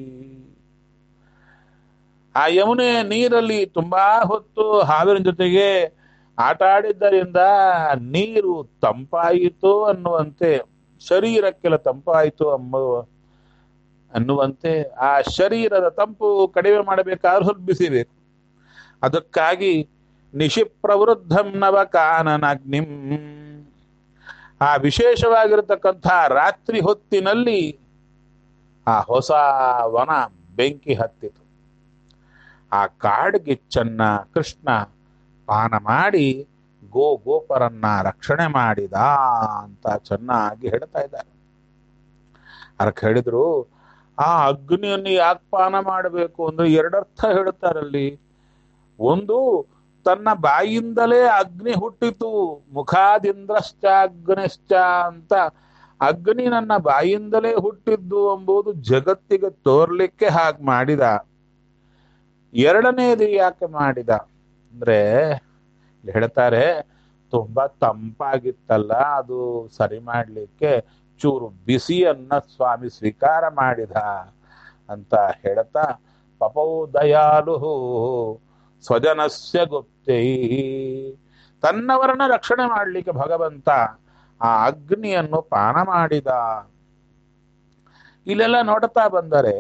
ಆ ಯಮುನೆ ನೀರಲ್ಲಿ ತುಂಬಾ ಹೊತ್ತು ಹಾವಿನ ಜೊತೆಗೆ ಆಟ ಆಡಿದ್ದರಿಂದ ನೀರು ತಂಪಾಯಿತು ಅನ್ನುವಂತೆ ಶರೀರಕ್ಕೆಲ್ಲ ತಂಪಾಯಿತು ಎಂಬುವ ಅನ್ನುವಂತೆ ಆ ಶರೀರದ ತಂಪು ಕಡಿಮೆ ಮಾಡಬೇಕಾದ್ರೆ ಸ್ವಲ್ಪ ಬಿಸಿಬೇಕು ಅದಕ್ಕಾಗಿ ನಿಶಿ ಪ್ರವೃದ್ಧಂ ನವ ಕಾನನಾಗ್ನಿಂ ಆ ವಿಶೇಷವಾಗಿರತಕ್ಕಂಥ ರಾತ್ರಿ ಹೊತ್ತಿನಲ್ಲಿ ಆ ಹೊಸ ವನ ಬೆಂಕಿ ಹತ್ತಿತು ಆ ಕಾಡ್ಗಿಚ್ಚನ್ನ ಕೃಷ್ಣ ಪಾನ ಮಾಡಿ ಗೋ ಗೋಪರನ್ನ ರಕ್ಷಣೆ ಮಾಡಿದ ಅಂತ ಚೆನ್ನಾಗಿ ಹೇಳ್ತಾ ಇದ್ದಾರೆ ಅದಕ್ಕೆ ಹೇಳಿದ್ರು ಆ ಅಗ್ನಿಯನ್ನು ಯಾಕೆ ಪಾನ ಮಾಡಬೇಕು ಅಂದ್ರೆ ಎರಡರ್ಥ ಹೇಳ್ತಾರಲ್ಲಿ ಒಂದು ತನ್ನ ಬಾಯಿಂದಲೇ ಅಗ್ನಿ ಹುಟ್ಟಿತು ಮುಖಾದಿಂದ್ರಶ್ಚ ಅಗ್ನಿಶ್ಚ ಅಂತ ಅಗ್ನಿ ನನ್ನ ಬಾಯಿಂದಲೇ ಹುಟ್ಟಿದ್ದು ಎಂಬುದು ಜಗತ್ತಿಗೆ ತೋರ್ಲಿಕ್ಕೆ ಹಾಗೆ ಮಾಡಿದ ಎರಡನೇದು ಯಾಕೆ ಮಾಡಿದ ಅಂದ್ರೆ ಇಲ್ಲಿ ಹೇಳ್ತಾರೆ ತುಂಬಾ ತಂಪಾಗಿತ್ತಲ್ಲ ಅದು ಸರಿ ಮಾಡ್ಲಿಕ್ಕೆ ಚೂರು ಬಿಸಿಯನ್ನ ಸ್ವಾಮಿ ಸ್ವೀಕಾರ ಮಾಡಿದ ಅಂತ ಹೇಳ್ತಾ ಪಪೌ ದಯಾಲು ಸ್ವಜನಸ್ಯ ಗುಪ್ತೈ ತನ್ನವರನ್ನ ರಕ್ಷಣೆ ಮಾಡಲಿಕ್ಕೆ ಭಗವಂತ ಆ ಅಗ್ನಿಯನ್ನು ಪಾನ ಮಾಡಿದ ಇಲ್ಲೆಲ್ಲ ನೋಡ್ತಾ ಬಂದರೆ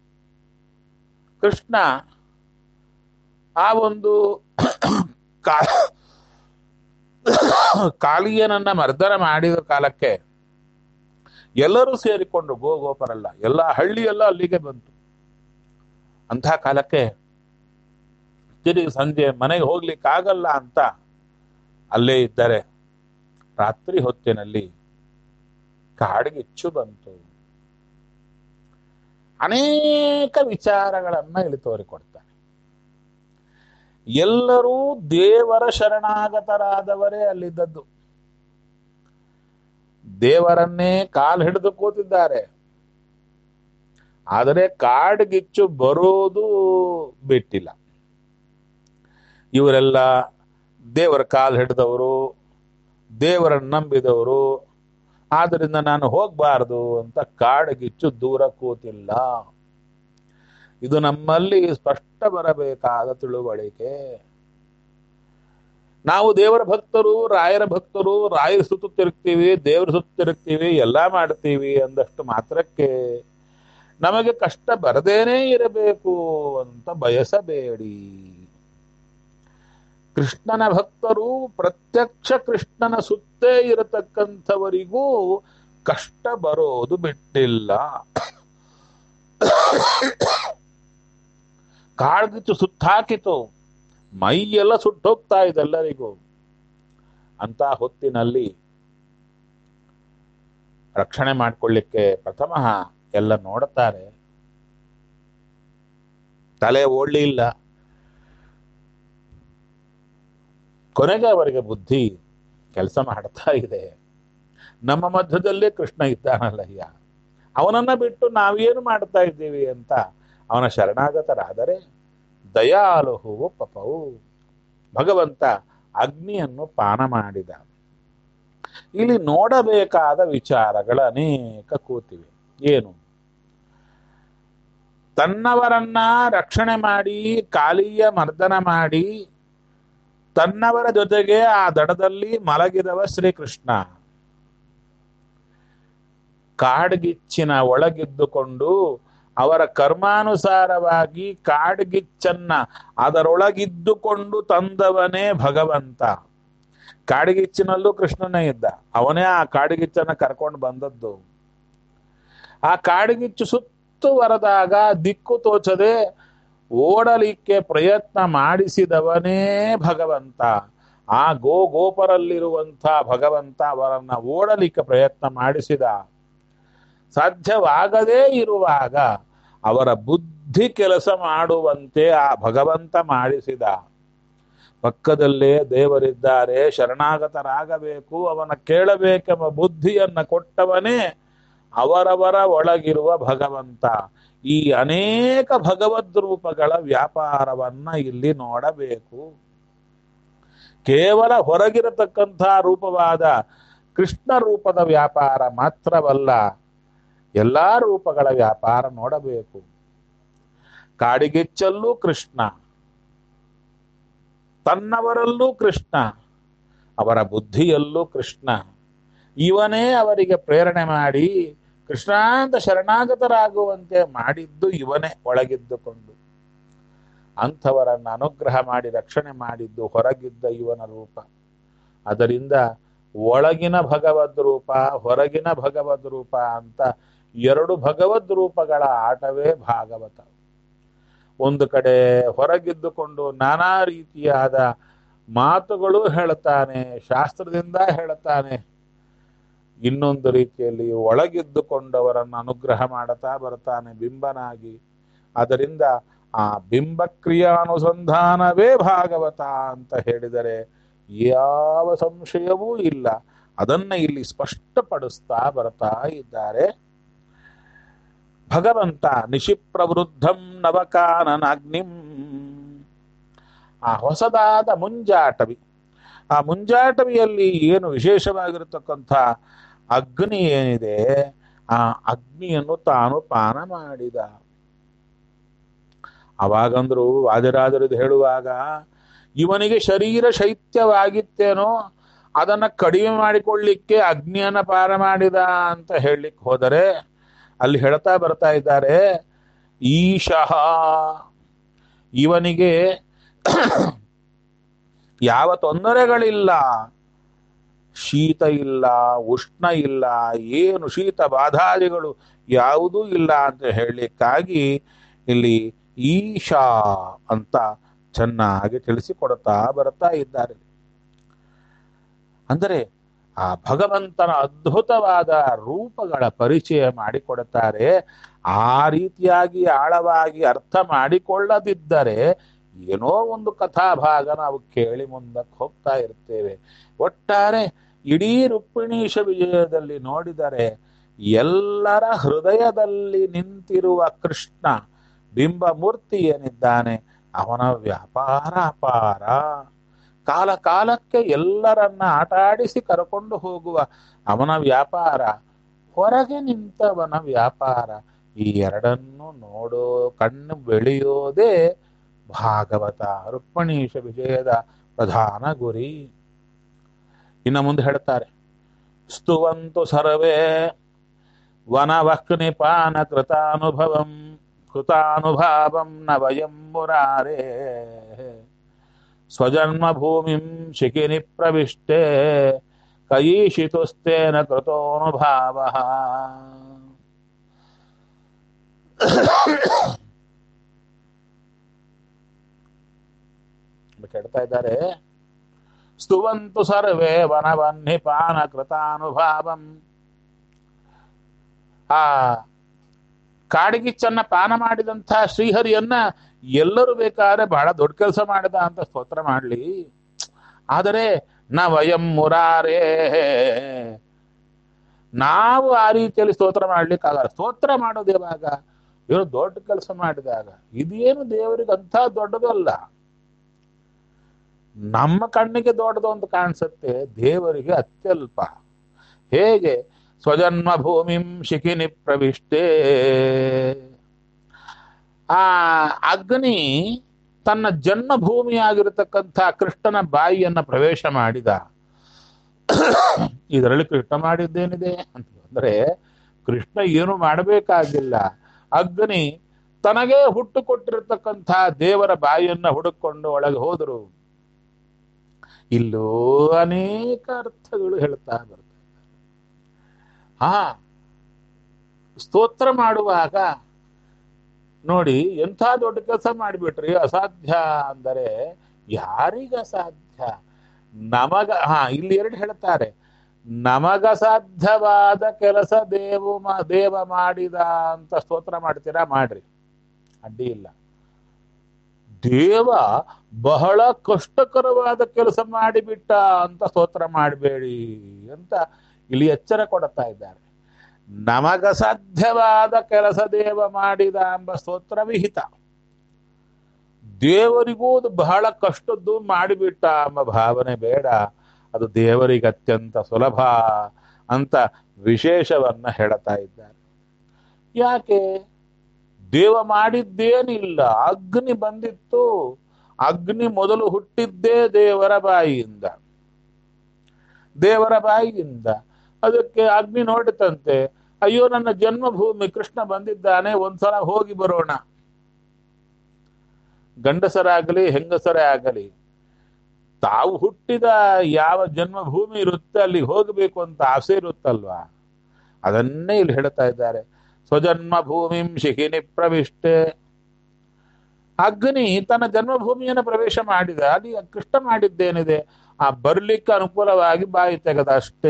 ಕೃಷ್ಣ ಆ ಒಂದು ಕಾ ಕಾಳಿಯನನ್ನ ಮರ್ದನ ಮಾಡಿದ ಕಾಲಕ್ಕೆ ಎಲ್ಲರೂ ಸೇರಿಕೊಂಡು ಗೋ ಗೋಪರಲ್ಲ ಎಲ್ಲ ಹಳ್ಳಿಯೆಲ್ಲ ಅಲ್ಲಿಗೆ ಬಂತು ಅಂಥ ಕಾಲಕ್ಕೆ ತಿರುಗಿ ಸಂಜೆ ಮನೆಗೆ ಹೋಗ್ಲಿಕ್ಕಾಗಲ್ಲ ಅಂತ ಅಲ್ಲೇ ಇದ್ದಾರೆ ರಾತ್ರಿ ಹೊತ್ತಿನಲ್ಲಿ ಕಾಡಿಗಿಚ್ಚು ಬಂತು ಅನೇಕ ವಿಚಾರಗಳನ್ನ ಇಲ್ಲಿ ತೋರಿಕೊಡ್ತಾನೆ ಎಲ್ಲರೂ ದೇವರ ಶರಣಾಗತರಾದವರೇ ಅಲ್ಲಿದ್ದದ್ದು ದೇವರನ್ನೇ ಕಾಲು ಹಿಡಿದು ಕೂತಿದ್ದಾರೆ ಆದರೆ ಕಾಡ್ಗಿಚ್ಚು ಬರೋದು ಬಿಟ್ಟಿಲ್ಲ ಇವರೆಲ್ಲ ದೇವರ ಕಾಲು ಹಿಡಿದವರು ದೇವರನ್ನು ನಂಬಿದವರು ಆದ್ದರಿಂದ ನಾನು ಹೋಗಬಾರದು ಅಂತ ಕಾಡ್ಗಿಚ್ಚು ದೂರ ಕೂತಿಲ್ಲ ಇದು ನಮ್ಮಲ್ಲಿ ಸ್ಪಷ್ಟ ಬರಬೇಕಾದ ತಿಳುವಳಿಕೆ ನಾವು ದೇವರ ಭಕ್ತರು ರಾಯರ ಭಕ್ತರು ರಾಯರ ಸುತ್ತು ತಿರುಗ್ತೀವಿ ದೇವರ ಸುತ್ತು ತಿರುಗ್ತೀವಿ ಎಲ್ಲ ಮಾಡ್ತೀವಿ ಅಂದಷ್ಟು ಮಾತ್ರಕ್ಕೆ ನಮಗೆ ಕಷ್ಟ ಬರದೇನೇ ಇರಬೇಕು ಅಂತ ಬಯಸಬೇಡಿ ಕೃಷ್ಣನ ಭಕ್ತರು ಪ್ರತ್ಯಕ್ಷ ಕೃಷ್ಣನ ಸುತ್ತೇ ಇರತಕ್ಕಂಥವರಿಗೂ ಕಷ್ಟ ಬರೋದು ಬಿಟ್ಟಿಲ್ಲ ಕಾಳ್ಗಿಚ್ಚು ಸುತ್ತಾಕಿತು ಮೈಯೆಲ್ಲ ಸುಟ್ಟೋಗ್ತಾ ಇದೆ ಎಲ್ಲರಿಗೂ ಅಂತ ಹೊತ್ತಿನಲ್ಲಿ ರಕ್ಷಣೆ ಮಾಡ್ಕೊಳ್ಳಿಕ್ಕೆ ಪ್ರಥಮ ಎಲ್ಲ ನೋಡುತ್ತಾರೆ ತಲೆ ಓಡ್ಲಿಲ್ಲ ಕೊನೆಗೆ ಅವರಿಗೆ ಬುದ್ಧಿ ಕೆಲಸ ಮಾಡ್ತಾ ಇದೆ ನಮ್ಮ ಮಧ್ಯದಲ್ಲೇ ಕೃಷ್ಣ ಇದ್ದಾನಲ್ಲಯ್ಯ ಅವನನ್ನ ಬಿಟ್ಟು ನಾವೇನು ಮಾಡ್ತಾ ಇದ್ದೀವಿ ಅಂತ ಅವನ ಶರಣಾಗತರಾದರೆ ದಯಾಲುಹು ಪಪವು ಭಗವಂತ ಅಗ್ನಿಯನ್ನು ಪಾನ ಮಾಡಿದ ಇಲ್ಲಿ ನೋಡಬೇಕಾದ ವಿಚಾರಗಳ ಅನೇಕ ಕೂತಿವೆ ಏನು ತನ್ನವರನ್ನ ರಕ್ಷಣೆ ಮಾಡಿ ಕಾಲಿಯ ಮರ್ದನ ಮಾಡಿ ತನ್ನವರ ಜೊತೆಗೆ ಆ ದಡದಲ್ಲಿ ಮಲಗಿದವ ಶ್ರೀಕೃಷ್ಣ ಕಾಡ್ಗಿಚ್ಚಿನ ಒಳಗಿದ್ದುಕೊಂಡು ಅವರ ಕರ್ಮಾನುಸಾರವಾಗಿ ಕಾಡ್ಗಿಚ್ಚನ್ನ ಅದರೊಳಗಿದ್ದುಕೊಂಡು ತಂದವನೇ ಭಗವಂತ ಕಾಡ್ಗಿಚ್ಚಿನಲ್ಲೂ ಕೃಷ್ಣನೇ ಇದ್ದ ಅವನೇ ಆ ಕಾಡ್ಗಿಚ್ಚನ್ನ ಕರ್ಕೊಂಡು ಬಂದದ್ದು ಆ ಕಾಡ್ಗಿಚ್ಚು ಸುತ್ತುವರೆದಾಗ ದಿಕ್ಕು ತೋಚದೆ ಓಡಲಿಕ್ಕೆ ಪ್ರಯತ್ನ ಮಾಡಿಸಿದವನೇ ಭಗವಂತ ಆ ಗೋ ಗೋಪರಲ್ಲಿರುವಂಥ ಭಗವಂತ ಅವರನ್ನ ಓಡಲಿಕ್ಕೆ ಪ್ರಯತ್ನ ಮಾಡಿಸಿದ ಸಾಧ್ಯವಾಗದೇ ಇರುವಾಗ ಅವರ ಬುದ್ಧಿ ಕೆಲಸ ಮಾಡುವಂತೆ ಆ ಭಗವಂತ ಮಾಡಿಸಿದ ಪಕ್ಕದಲ್ಲೇ ದೇವರಿದ್ದಾರೆ ಶರಣಾಗತರಾಗಬೇಕು ಅವನ ಕೇಳಬೇಕೆಂಬ ಬುದ್ಧಿಯನ್ನ ಕೊಟ್ಟವನೇ ಅವರವರ ಒಳಗಿರುವ ಭಗವಂತ ಈ ಅನೇಕ ಭಗವದ್ ರೂಪಗಳ ವ್ಯಾಪಾರವನ್ನ ಇಲ್ಲಿ ನೋಡಬೇಕು ಕೇವಲ ಹೊರಗಿರತಕ್ಕಂಥ ರೂಪವಾದ ಕೃಷ್ಣ ರೂಪದ ವ್ಯಾಪಾರ ಮಾತ್ರವಲ್ಲ ಎಲ್ಲ ರೂಪಗಳ ವ್ಯಾಪಾರ ನೋಡಬೇಕು ಕಾಡಿಗೆಚ್ಚಲ್ಲೂ ಕೃಷ್ಣ ತನ್ನವರಲ್ಲೂ ಕೃಷ್ಣ ಅವರ ಬುದ್ಧಿಯಲ್ಲೂ ಕೃಷ್ಣ ಇವನೇ ಅವರಿಗೆ ಪ್ರೇರಣೆ ಮಾಡಿ ಕೃಷ್ಣಾಂತ ಶರಣಾಗತರಾಗುವಂತೆ ಮಾಡಿದ್ದು ಇವನೇ ಒಳಗಿದ್ದುಕೊಂಡು ಅಂಥವರನ್ನು ಅನುಗ್ರಹ ಮಾಡಿ ರಕ್ಷಣೆ ಮಾಡಿದ್ದು ಹೊರಗಿದ್ದ ಇವನ ರೂಪ ಅದರಿಂದ ಒಳಗಿನ ಭಗವದ್ ರೂಪ ಹೊರಗಿನ ಭಗವದ್ ರೂಪ ಅಂತ ಎರಡು ಭಗವದ್ ರೂಪಗಳ ಆಟವೇ ಭಾಗವತ ಒಂದು ಕಡೆ ಹೊರಗಿದ್ದುಕೊಂಡು ನಾನಾ ರೀತಿಯಾದ ಮಾತುಗಳು ಹೇಳುತ್ತಾನೆ ಶಾಸ್ತ್ರದಿಂದ ಹೇಳುತ್ತಾನೆ ಇನ್ನೊಂದು ರೀತಿಯಲ್ಲಿ ಒಳಗಿದ್ದುಕೊಂಡವರನ್ನು ಅನುಗ್ರಹ ಮಾಡುತ್ತಾ ಬರ್ತಾನೆ ಬಿಂಬನಾಗಿ ಅದರಿಂದ ಆ ಬಿಂಬಕ್ರಿಯಾನುಸಂಧಾನವೇ ಭಾಗವತ ಅಂತ ಹೇಳಿದರೆ ಯಾವ ಸಂಶಯವೂ ಇಲ್ಲ ಅದನ್ನ ಇಲ್ಲಿ ಸ್ಪಷ್ಟಪಡಿಸ್ತಾ ಬರ್ತಾ ಇದ್ದಾರೆ ಭಗವಂತ ನಿಶಿಪ್ರವೃದ್ಧಂ ನವಕಾನನಾಗ್ನಿಂ ಆ ಹೊಸದಾದ ಮುಂಜಾಟವಿ ಆ ಮುಂಜಾಟವಿಯಲ್ಲಿ ಏನು ವಿಶೇಷವಾಗಿರತಕ್ಕಂಥ ಅಗ್ನಿ ಏನಿದೆ ಆ ಅಗ್ನಿಯನ್ನು ತಾನು ಪಾನ ಮಾಡಿದ ಅವಾಗಂದ್ರು ವಾದಿರಾಜರು ಹೇಳುವಾಗ ಇವನಿಗೆ ಶರೀರ ಶೈತ್ಯವಾಗಿತ್ತೇನೋ ಅದನ್ನ ಕಡಿಮೆ ಮಾಡಿಕೊಳ್ಳಿಕ್ಕೆ ಅಗ್ನಿಯನ್ನ ಪಾರ ಮಾಡಿದ ಅಂತ ಹೇಳಲಿಕ್ಕೆ ಹೋದರೆ ಅಲ್ಲಿ ಹೇಳ್ತಾ ಬರ್ತಾ ಇದ್ದಾರೆ ಈಶಃ ಇವನಿಗೆ ಯಾವ ತೊಂದರೆಗಳಿಲ್ಲ ಶೀತ ಇಲ್ಲ ಉಷ್ಣ ಇಲ್ಲ ಏನು ಶೀತ ಬಾಧಾದಿಗಳು ಯಾವುದೂ ಇಲ್ಲ ಅಂತ ಹೇಳಲಿಕ್ಕಾಗಿ ಇಲ್ಲಿ ಈಶಾ ಅಂತ ಚೆನ್ನಾಗಿ ತಿಳಿಸಿಕೊಡ್ತಾ ಬರ್ತಾ ಇದ್ದಾರೆ ಅಂದರೆ ಆ ಭಗವಂತನ ಅದ್ಭುತವಾದ ರೂಪಗಳ ಪರಿಚಯ ಮಾಡಿಕೊಡುತ್ತಾರೆ ಆ ರೀತಿಯಾಗಿ ಆಳವಾಗಿ ಅರ್ಥ ಮಾಡಿಕೊಳ್ಳದಿದ್ದರೆ ಏನೋ ಒಂದು ಕಥಾಭಾಗ ನಾವು ಕೇಳಿ ಮುಂದಕ್ಕೆ ಹೋಗ್ತಾ ಇರ್ತೇವೆ ಒಟ್ಟಾರೆ ಇಡೀ ರುಕ್ಮಿಣೀಶ ವಿಜಯದಲ್ಲಿ ನೋಡಿದರೆ ಎಲ್ಲರ ಹೃದಯದಲ್ಲಿ ನಿಂತಿರುವ ಕೃಷ್ಣ ಬಿಂಬ ಮೂರ್ತಿ ಏನಿದ್ದಾನೆ ಅವನ ವ್ಯಾಪಾರ ಅಪಾರ ಕಾಲ ಕಾಲಕ್ಕೆ ಎಲ್ಲರನ್ನ ಆಟ ಆಡಿಸಿ ಕರ್ಕೊಂಡು ಹೋಗುವ ಅವನ ವ್ಯಾಪಾರ ಹೊರಗೆ ನಿಂತವನ ವ್ಯಾಪಾರ ಈ ಎರಡನ್ನು ನೋಡೋ ಕಣ್ಣು ಬೆಳೆಯೋದೇ ಭಾಗವತ ರುಕ್ಮಣೀಶ ವಿಜಯದ ಪ್ರಧಾನ ಗುರಿ ಇನ್ನು ಮುಂದೆ ಹೇಳ್ತಾರೆ ಸ್ತುವಂತು ಸರ್ವೇ ವನವಕ್ನಿಪಾನ ಕೃತಾನುಭವಂ ಕೃತಾನುಭಾವಂ ನ ವಯಂ ಮುರಾರೇ ಸ್ವಜನ್ಮಭೂಮಿಂ ಶಿಖಿನಿ ಪ್ರವಿಷ್ಟೆ ಕಯೀಶಿತುಸ್ತೇನ ಕೃತೋನುಭಾವ ಕೇಳ್ತಾ ಇದ್ದಾರೆ ಸ್ತುವಂತು ಸರ್ವೇ ವನವನ್ನಿಪಾನ ಕೃತಾನುಭಾವಂ ಆ ಕಾಡಿಗಿಚ್ಚನ್ನ ಪಾನ ಮಾಡಿದಂಥ ಶ್ರೀಹರಿಯನ್ನ ಎಲ್ಲರೂ ಬೇಕಾದ್ರೆ ಬಹಳ ದೊಡ್ಡ ಕೆಲಸ ಮಾಡಿದ ಅಂತ ಸ್ತೋತ್ರ ಮಾಡಲಿ ಆದರೆ ನ ವಯಂ ಮುರಾರೇ ನಾವು ಆ ರೀತಿಯಲ್ಲಿ ಸ್ತೋತ್ರ ಮಾಡ್ಲಿಕ್ಕಾಗಲ್ಲ ಸ್ತೋತ್ರ ಮಾಡೋದು ಯಾವಾಗ ಇವರು ದೊಡ್ಡ ಕೆಲಸ ಮಾಡಿದಾಗ ಇದೇನು ದೇವರಿಗೆ ಅಂಥ ದೊಡ್ಡದಲ್ಲ ನಮ್ಮ ಕಣ್ಣಿಗೆ ದೊಡ್ಡದು ಅಂತ ಕಾಣಿಸುತ್ತೆ ದೇವರಿಗೆ ಅತ್ಯಲ್ಪ ಹೇಗೆ ಸ್ವಜನ್ಮ ಭೂಮಿಂ ಶಿಖಿನಿ ಪ್ರವಿಷ್ಟೇ ಆ ಅಗ್ನಿ ತನ್ನ ಜನ್ಮಭೂಮಿಯಾಗಿರತಕ್ಕಂಥ ಕೃಷ್ಣನ ಬಾಯಿಯನ್ನ ಪ್ರವೇಶ ಮಾಡಿದ ಇದರಲ್ಲಿ ಕೃಷ್ಣ ಮಾಡಿದ್ದೇನಿದೆ ಅಂತ ಅಂದ್ರೆ ಕೃಷ್ಣ ಏನು ಮಾಡಬೇಕಾಗಿಲ್ಲ ಅಗ್ನಿ ತನಗೇ ಹುಟ್ಟು ಕೊಟ್ಟಿರತಕ್ಕಂಥ ದೇವರ ಬಾಯಿಯನ್ನ ಹುಡುಕೊಂಡು ಒಳಗೆ ಹೋದರು ಇಲ್ಲೂ ಅನೇಕ ಅರ್ಥಗಳು ಹೇಳ್ತಾ ಬರ್ತಾರೆ ಹಾ ಸ್ತೋತ್ರ ಮಾಡುವಾಗ ನೋಡಿ ಎಂಥ ದೊಡ್ಡ ಕೆಲಸ ಮಾಡಿಬಿಟ್ರಿ ಅಸಾಧ್ಯ ಅಂದರೆ ಯಾರಿಗ ಸಾಧ್ಯ ನಮಗ ಹಾ ಇಲ್ಲಿ ಎರಡು ಹೇಳ್ತಾರೆ ನಮಗ ಸಾಧ್ಯವಾದ ಕೆಲಸ ದೇವು ಮಾ- ದೇವ ಮಾಡಿದ ಅಂತ ಸ್ತೋತ್ರ ಮಾಡ್ತೀರಾ ಮಾಡ್ರಿ ಅಡ್ಡಿ ಇಲ್ಲ ದೇವ ಬಹಳ ಕಷ್ಟಕರವಾದ ಕೆಲಸ ಮಾಡಿಬಿಟ್ಟ ಅಂತ ಸ್ತೋತ್ರ ಮಾಡಬೇಡಿ ಅಂತ ಇಲ್ಲಿ ಎಚ್ಚರ ಕೊಡುತ್ತಾ ಇದ್ದಾರೆ ನಮಗ ಸಾಧ್ಯವಾದ ಕೆಲಸ ದೇವ ಮಾಡಿದ ಎಂಬ ಸ್ತೋತ್ರ ವಿಹಿತ ದೇವರಿಗೂ ಅದು ಬಹಳ ಕಷ್ಟದ್ದು ಮಾಡಿಬಿಟ್ಟ ಎಂಬ ಭಾವನೆ ಬೇಡ ಅದು ದೇವರಿಗೆ ಅತ್ಯಂತ ಸುಲಭ ಅಂತ ವಿಶೇಷವನ್ನ ಹೇಳ್ತಾ ಇದ್ದಾರೆ ಯಾಕೆ ದೇವ ಮಾಡಿದ್ದೇನಿಲ್ಲ ಅಗ್ನಿ ಬಂದಿತ್ತು ಅಗ್ನಿ ಮೊದಲು ಹುಟ್ಟಿದ್ದೇ ದೇವರ ಬಾಯಿಯಿಂದ ದೇವರ ಬಾಯಿಯಿಂದ ಅದಕ್ಕೆ ಅಗ್ನಿ ನೋಡಿತಂತೆ ಅಯ್ಯೋ ನನ್ನ ಜನ್ಮಭೂಮಿ ಕೃಷ್ಣ ಬಂದಿದ್ದಾನೆ ಒಂದ್ಸಲ ಹೋಗಿ ಬರೋಣ ಗಂಡಸರಾಗಲಿ ಹೆಂಗಸರೇ ಆಗಲಿ ತಾವು ಹುಟ್ಟಿದ ಯಾವ ಜನ್ಮಭೂಮಿ ಇರುತ್ತೆ ಅಲ್ಲಿ ಹೋಗಬೇಕು ಅಂತ ಆಸೆ ಇರುತ್ತಲ್ವಾ ಅದನ್ನೇ ಇಲ್ಲಿ ಹೇಳ್ತಾ ಇದ್ದಾರೆ ಸ್ವಜನ್ಮ ಭೂಮಿಂ ಶಿಖಿನಿ ಪ್ರವಿಷ್ಟೆ ಅಗ್ನಿ ತನ್ನ ಜನ್ಮಭೂಮಿಯನ್ನು ಪ್ರವೇಶ ಮಾಡಿದ ಅಲ್ಲಿ ಕೃಷ್ಣ ಮಾಡಿದ್ದೇನಿದೆ ಆ ಬರ್ಲಿಕ್ಕೆ ಅನುಕೂಲವಾಗಿ ಬಾಯಿ ತೆಗೆದ ಅಷ್ಟೇ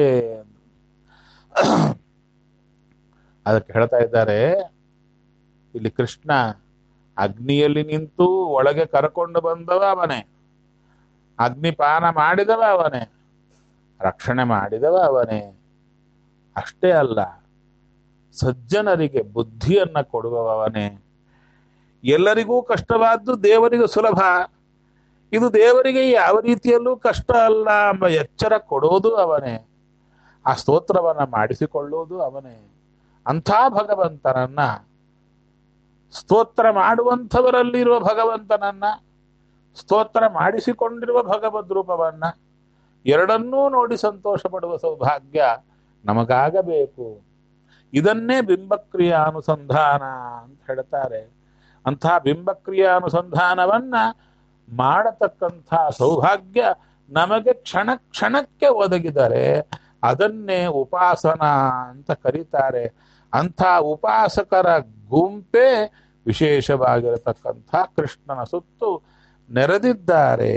ಅದಕ್ಕೆ ಹೇಳ್ತಾ ಇದ್ದಾರೆ ಇಲ್ಲಿ ಕೃಷ್ಣ ಅಗ್ನಿಯಲ್ಲಿ ನಿಂತು ಒಳಗೆ ಕರ್ಕೊಂಡು ಬಂದವ ಅವನೇ ಅಗ್ನಿಪಾನ ಮಾಡಿದವ ಅವನೇ ರಕ್ಷಣೆ ಮಾಡಿದವ ಅವನೇ ಅಷ್ಟೇ ಅಲ್ಲ ಸಜ್ಜನರಿಗೆ ಬುದ್ಧಿಯನ್ನ ಕೊಡುವವನೇ ಎಲ್ಲರಿಗೂ ಕಷ್ಟವಾದ್ದು ದೇವರಿಗೆ ಸುಲಭ ಇದು ದೇವರಿಗೆ ಯಾವ ರೀತಿಯಲ್ಲೂ ಕಷ್ಟ ಅಲ್ಲ ಎಂಬ ಎಚ್ಚರ ಕೊಡೋದು ಅವನೇ ಆ ಸ್ತೋತ್ರವನ್ನ ಮಾಡಿಸಿಕೊಳ್ಳುವುದು ಅವನೇ ಅಂಥ ಭಗವಂತನನ್ನ ಸ್ತೋತ್ರ ಮಾಡುವಂಥವರಲ್ಲಿರುವ ಭಗವಂತನನ್ನ ಸ್ತೋತ್ರ ಮಾಡಿಸಿಕೊಂಡಿರುವ ಭಗವದ್ ರೂಪವನ್ನ ಎರಡನ್ನೂ ನೋಡಿ ಸಂತೋಷ ಪಡುವ ಸೌಭಾಗ್ಯ ನಮಗಾಗಬೇಕು ಇದನ್ನೇ ಬಿಂಬಕ್ರಿಯಾ ಅನುಸಂಧಾನ ಅಂತ ಹೇಳ್ತಾರೆ ಅಂಥ ಬಿಂಬಕ್ರಿಯಾ ಅನುಸಂಧಾನವನ್ನ ಮಾಡತಕ್ಕಂಥ ಸೌಭಾಗ್ಯ ನಮಗೆ ಕ್ಷಣ ಕ್ಷಣಕ್ಕೆ ಒದಗಿದರೆ ಅದನ್ನೇ ಉಪಾಸನ ಅಂತ ಕರೀತಾರೆ ಅಂಥ ಉಪಾಸಕರ ಗುಂಪೇ ವಿಶೇಷವಾಗಿರತಕ್ಕಂಥ ಕೃಷ್ಣನ ಸುತ್ತು ನೆರೆದಿದ್ದಾರೆ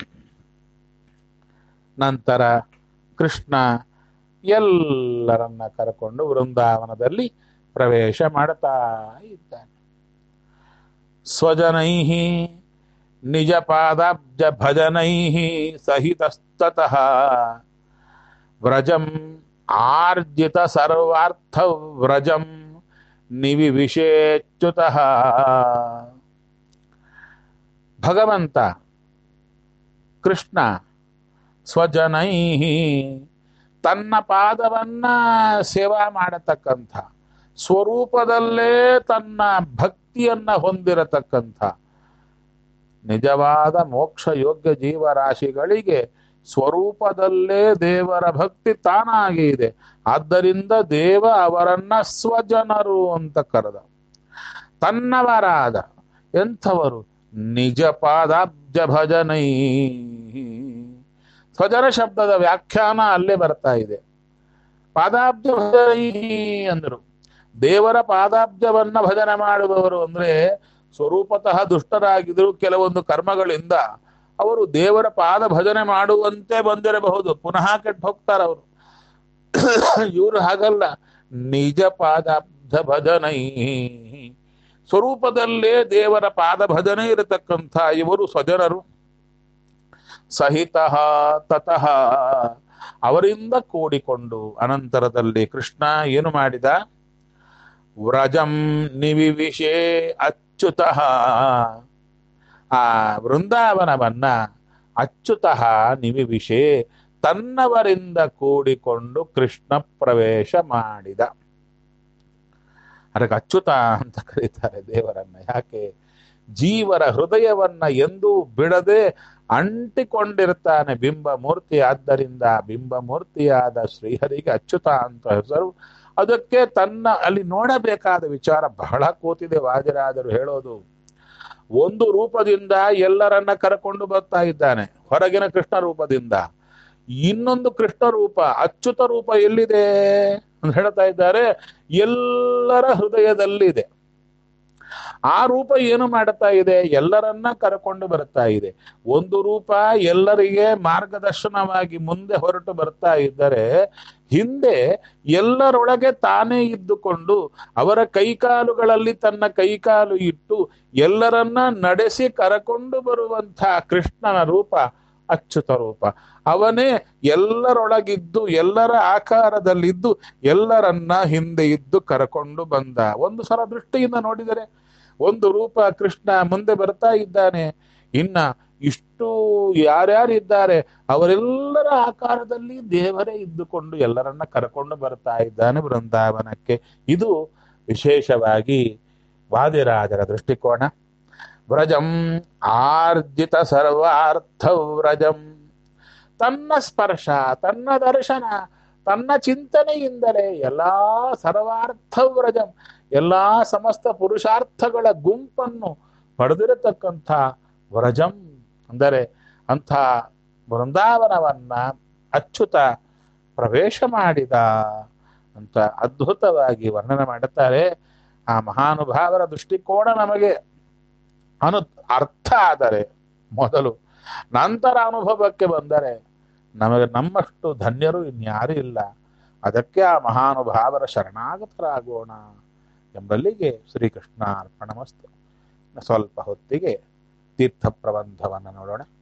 ನಂತರ ಕೃಷ್ಣ ಎಲ್ಲರನ್ನ ಕರಕೊಂಡು ವೃಂದಾವನದಲ್ಲಿ ಪ್ರವೇಶ ಮಾಡ್ತಾ ಇದ್ದಾನೆ ಸ್ವಜನೈ ನಿಜ ಪಾದಾಬ್ಜ ಭಜನೈ ಸಹಿತಸ್ತತಃ ವ್ರಜಂ ಆರ್ಜಿತ ಸರ್ವಾರ್ಥ ವ್ರಜಂ ನಿವಿವಿಷೇಚ್ಯುತಃ ಭಗವಂತ ಕೃಷ್ಣ ಸ್ವಜನೈ ತನ್ನ ಪಾದವನ್ನ ಸೇವಾ ಮಾಡತಕ್ಕಂಥ ಸ್ವರೂಪದಲ್ಲೇ ತನ್ನ ಭಕ್ತಿಯನ್ನ ಹೊಂದಿರತಕ್ಕಂಥ ನಿಜವಾದ ಮೋಕ್ಷ ಯೋಗ್ಯ ಜೀವರಾಶಿಗಳಿಗೆ ಸ್ವರೂಪದಲ್ಲೇ ದೇವರ ಭಕ್ತಿ ತಾನಾಗಿ ಇದೆ ಆದ್ದರಿಂದ ದೇವ ಅವರನ್ನ ಸ್ವಜನರು ಅಂತ ಕರೆದ ತನ್ನವರಾದ ಎಂಥವರು ನಿಜ ಪಾದಾಬ್ಜ ಭಜನೈ ಸ್ವಜನ ಶಬ್ದದ ವ್ಯಾಖ್ಯಾನ ಅಲ್ಲೇ ಬರ್ತಾ ಇದೆ ಪಾದಾಬ್ಜ ಭಜನೈ ಅಂದರು ದೇವರ ಪಾದಾಬ್ಜವನ್ನ ಭಜನೆ ಮಾಡುವವರು ಅಂದ್ರೆ ಸ್ವರೂಪತಃ ದುಷ್ಟರಾಗಿದ್ರು ಕೆಲವೊಂದು ಕರ್ಮಗಳಿಂದ ಅವರು ದೇವರ ಪಾದ ಭಜನೆ ಮಾಡುವಂತೆ ಬಂದಿರಬಹುದು ಪುನಃ ಕೆಟ್ಟು ಹೋಗ್ತಾರೆ ಅವರು ಇವರು ಹಾಗಲ್ಲ ನಿಜ ಪಾದಾಬ್ಧ ಭಜನೈ ಸ್ವರೂಪದಲ್ಲೇ ದೇವರ ಪಾದ ಭಜನೆ ಇರತಕ್ಕಂಥ ಇವರು ಸ್ವಜನರು ಸಹಿತ ತತಃ ಅವರಿಂದ ಕೂಡಿಕೊಂಡು ಅನಂತರದಲ್ಲಿ ಕೃಷ್ಣ ಏನು ಮಾಡಿದ ವ್ರಜಂ ನಿವಿವಿಷೇ ಅಚ್ಯುತಃ ಆ ವೃಂದಾವನವನ್ನ ಅಚ್ಯುತಃ ನಿವಿವಿಷೇ ತನ್ನವರಿಂದ ಕೂಡಿಕೊಂಡು ಕೃಷ್ಣ ಪ್ರವೇಶ ಮಾಡಿದ ಅದಕ್ಕೆ ಅಚ್ಯುತ ಅಂತ ಕರೀತಾರೆ ದೇವರನ್ನ ಯಾಕೆ ಜೀವರ ಹೃದಯವನ್ನ ಎಂದೂ ಬಿಡದೆ ಅಂಟಿಕೊಂಡಿರ್ತಾನೆ ಬಿಂಬ ಮೂರ್ತಿ ಆದ್ದರಿಂದ ಬಿಂಬ ಮೂರ್ತಿಯಾದ ಶ್ರೀಹರಿಗೆ ಅಚ್ಯುತ ಅಂತ ಹೆಸರು ಅದಕ್ಕೆ ತನ್ನ ಅಲ್ಲಿ ನೋಡಬೇಕಾದ ವಿಚಾರ ಬಹಳ ಕೂತಿದೆ ವಾದಿರಾದರು ಹೇಳೋದು ಒಂದು ರೂಪದಿಂದ ಎಲ್ಲರನ್ನ ಕರಕೊಂಡು ಬರ್ತಾ ಇದ್ದಾನೆ ಹೊರಗಿನ ಕೃಷ್ಣ ರೂಪದಿಂದ ಇನ್ನೊಂದು ಕೃಷ್ಣ ರೂಪ ಅಚ್ಯುತ ರೂಪ ಎಲ್ಲಿದೆ ಅಂತ ಹೇಳ್ತಾ ಇದ್ದಾರೆ ಎಲ್ಲರ ಹೃದಯದಲ್ಲಿದೆ ಆ ರೂಪ ಏನು ಮಾಡ್ತಾ ಇದೆ ಎಲ್ಲರನ್ನ ಕರಕೊಂಡು ಬರ್ತಾ ಇದೆ ಒಂದು ರೂಪ ಎಲ್ಲರಿಗೆ ಮಾರ್ಗದರ್ಶನವಾಗಿ ಮುಂದೆ ಹೊರಟು ಬರ್ತಾ ಇದ್ದರೆ ಹಿಂದೆ ಎಲ್ಲರೊಳಗೆ ತಾನೇ ಇದ್ದುಕೊಂಡು ಅವರ ಕೈಕಾಲುಗಳಲ್ಲಿ ತನ್ನ ಕೈಕಾಲು ಇಟ್ಟು ಎಲ್ಲರನ್ನ ನಡೆಸಿ ಕರಕೊಂಡು ಬರುವಂಥ ಕೃಷ್ಣನ ರೂಪ ಅಚ್ಯುತ ರೂಪ ಅವನೇ ಎಲ್ಲರೊಳಗಿದ್ದು ಎಲ್ಲರ ಆಕಾರದಲ್ಲಿದ್ದು ಎಲ್ಲರನ್ನ ಹಿಂದೆ ಇದ್ದು ಕರಕೊಂಡು ಬಂದ ಒಂದು ಸಲ ದೃಷ್ಟಿಯಿಂದ ನೋಡಿದರೆ ಒಂದು ರೂಪ ಕೃಷ್ಣ ಮುಂದೆ ಬರ್ತಾ ಇದ್ದಾನೆ ಇನ್ನ ಇಷ್ಟು ಯಾರ್ಯಾರಿದ್ದಾರೆ ಅವರೆಲ್ಲರ ಆಕಾರದಲ್ಲಿ ದೇವರೇ ಇದ್ದುಕೊಂಡು ಎಲ್ಲರನ್ನ ಕರ್ಕೊಂಡು ಬರ್ತಾ ಇದ್ದಾನೆ ಬೃಂದಾವನಕ್ಕೆ ಇದು ವಿಶೇಷವಾಗಿ ವಾದಿರಾಜರ ದೃಷ್ಟಿಕೋನ ವ್ರಜಂ ಆರ್ಜಿತ ಸರ್ವಾರ್ಥ ವ್ರಜಂ ತನ್ನ ಸ್ಪರ್ಶ ತನ್ನ ದರ್ಶನ ತನ್ನ ಚಿಂತನೆಯಿಂದಲೇ ಎಲ್ಲಾ ಸರ್ವಾರ್ಥ ವ್ರಜಂ ಎಲ್ಲಾ ಸಮಸ್ತ ಪುರುಷಾರ್ಥಗಳ ಗುಂಪನ್ನು ಪಡೆದಿರತಕ್ಕಂಥ ವ್ರಜಂ ಅಂದರೆ ಅಂಥ ಬೃಂದಾವನವನ್ನ ಅಚ್ಯುತ ಪ್ರವೇಶ ಮಾಡಿದ ಅಂತ ಅದ್ಭುತವಾಗಿ ವರ್ಣನೆ ಮಾಡುತ್ತಾರೆ ಆ ಮಹಾನುಭಾವರ ದೃಷ್ಟಿಕೋನ ನಮಗೆ ಅನು ಅರ್ಥ ಆದರೆ ಮೊದಲು ನಂತರ ಅನುಭವಕ್ಕೆ ಬಂದರೆ ನಮಗೆ ನಮ್ಮಷ್ಟು ಧನ್ಯರು ಇನ್ಯಾರೂ ಇಲ್ಲ ಅದಕ್ಕೆ ಆ ಮಹಾನುಭಾವರ ಶರಣಾಗತರಾಗೋಣ ಎಂಬಲ್ಲಿಗೆ ಶ್ರೀಕೃಷ್ಣ ಅರ್ಪಣಮಸ್ತು ಸ್ವಲ್ಪ ಹೊತ್ತಿಗೆ ತೀರ್ಥ ಪ್ರಬಂಧವನ್ನು ನೋಡೋಣ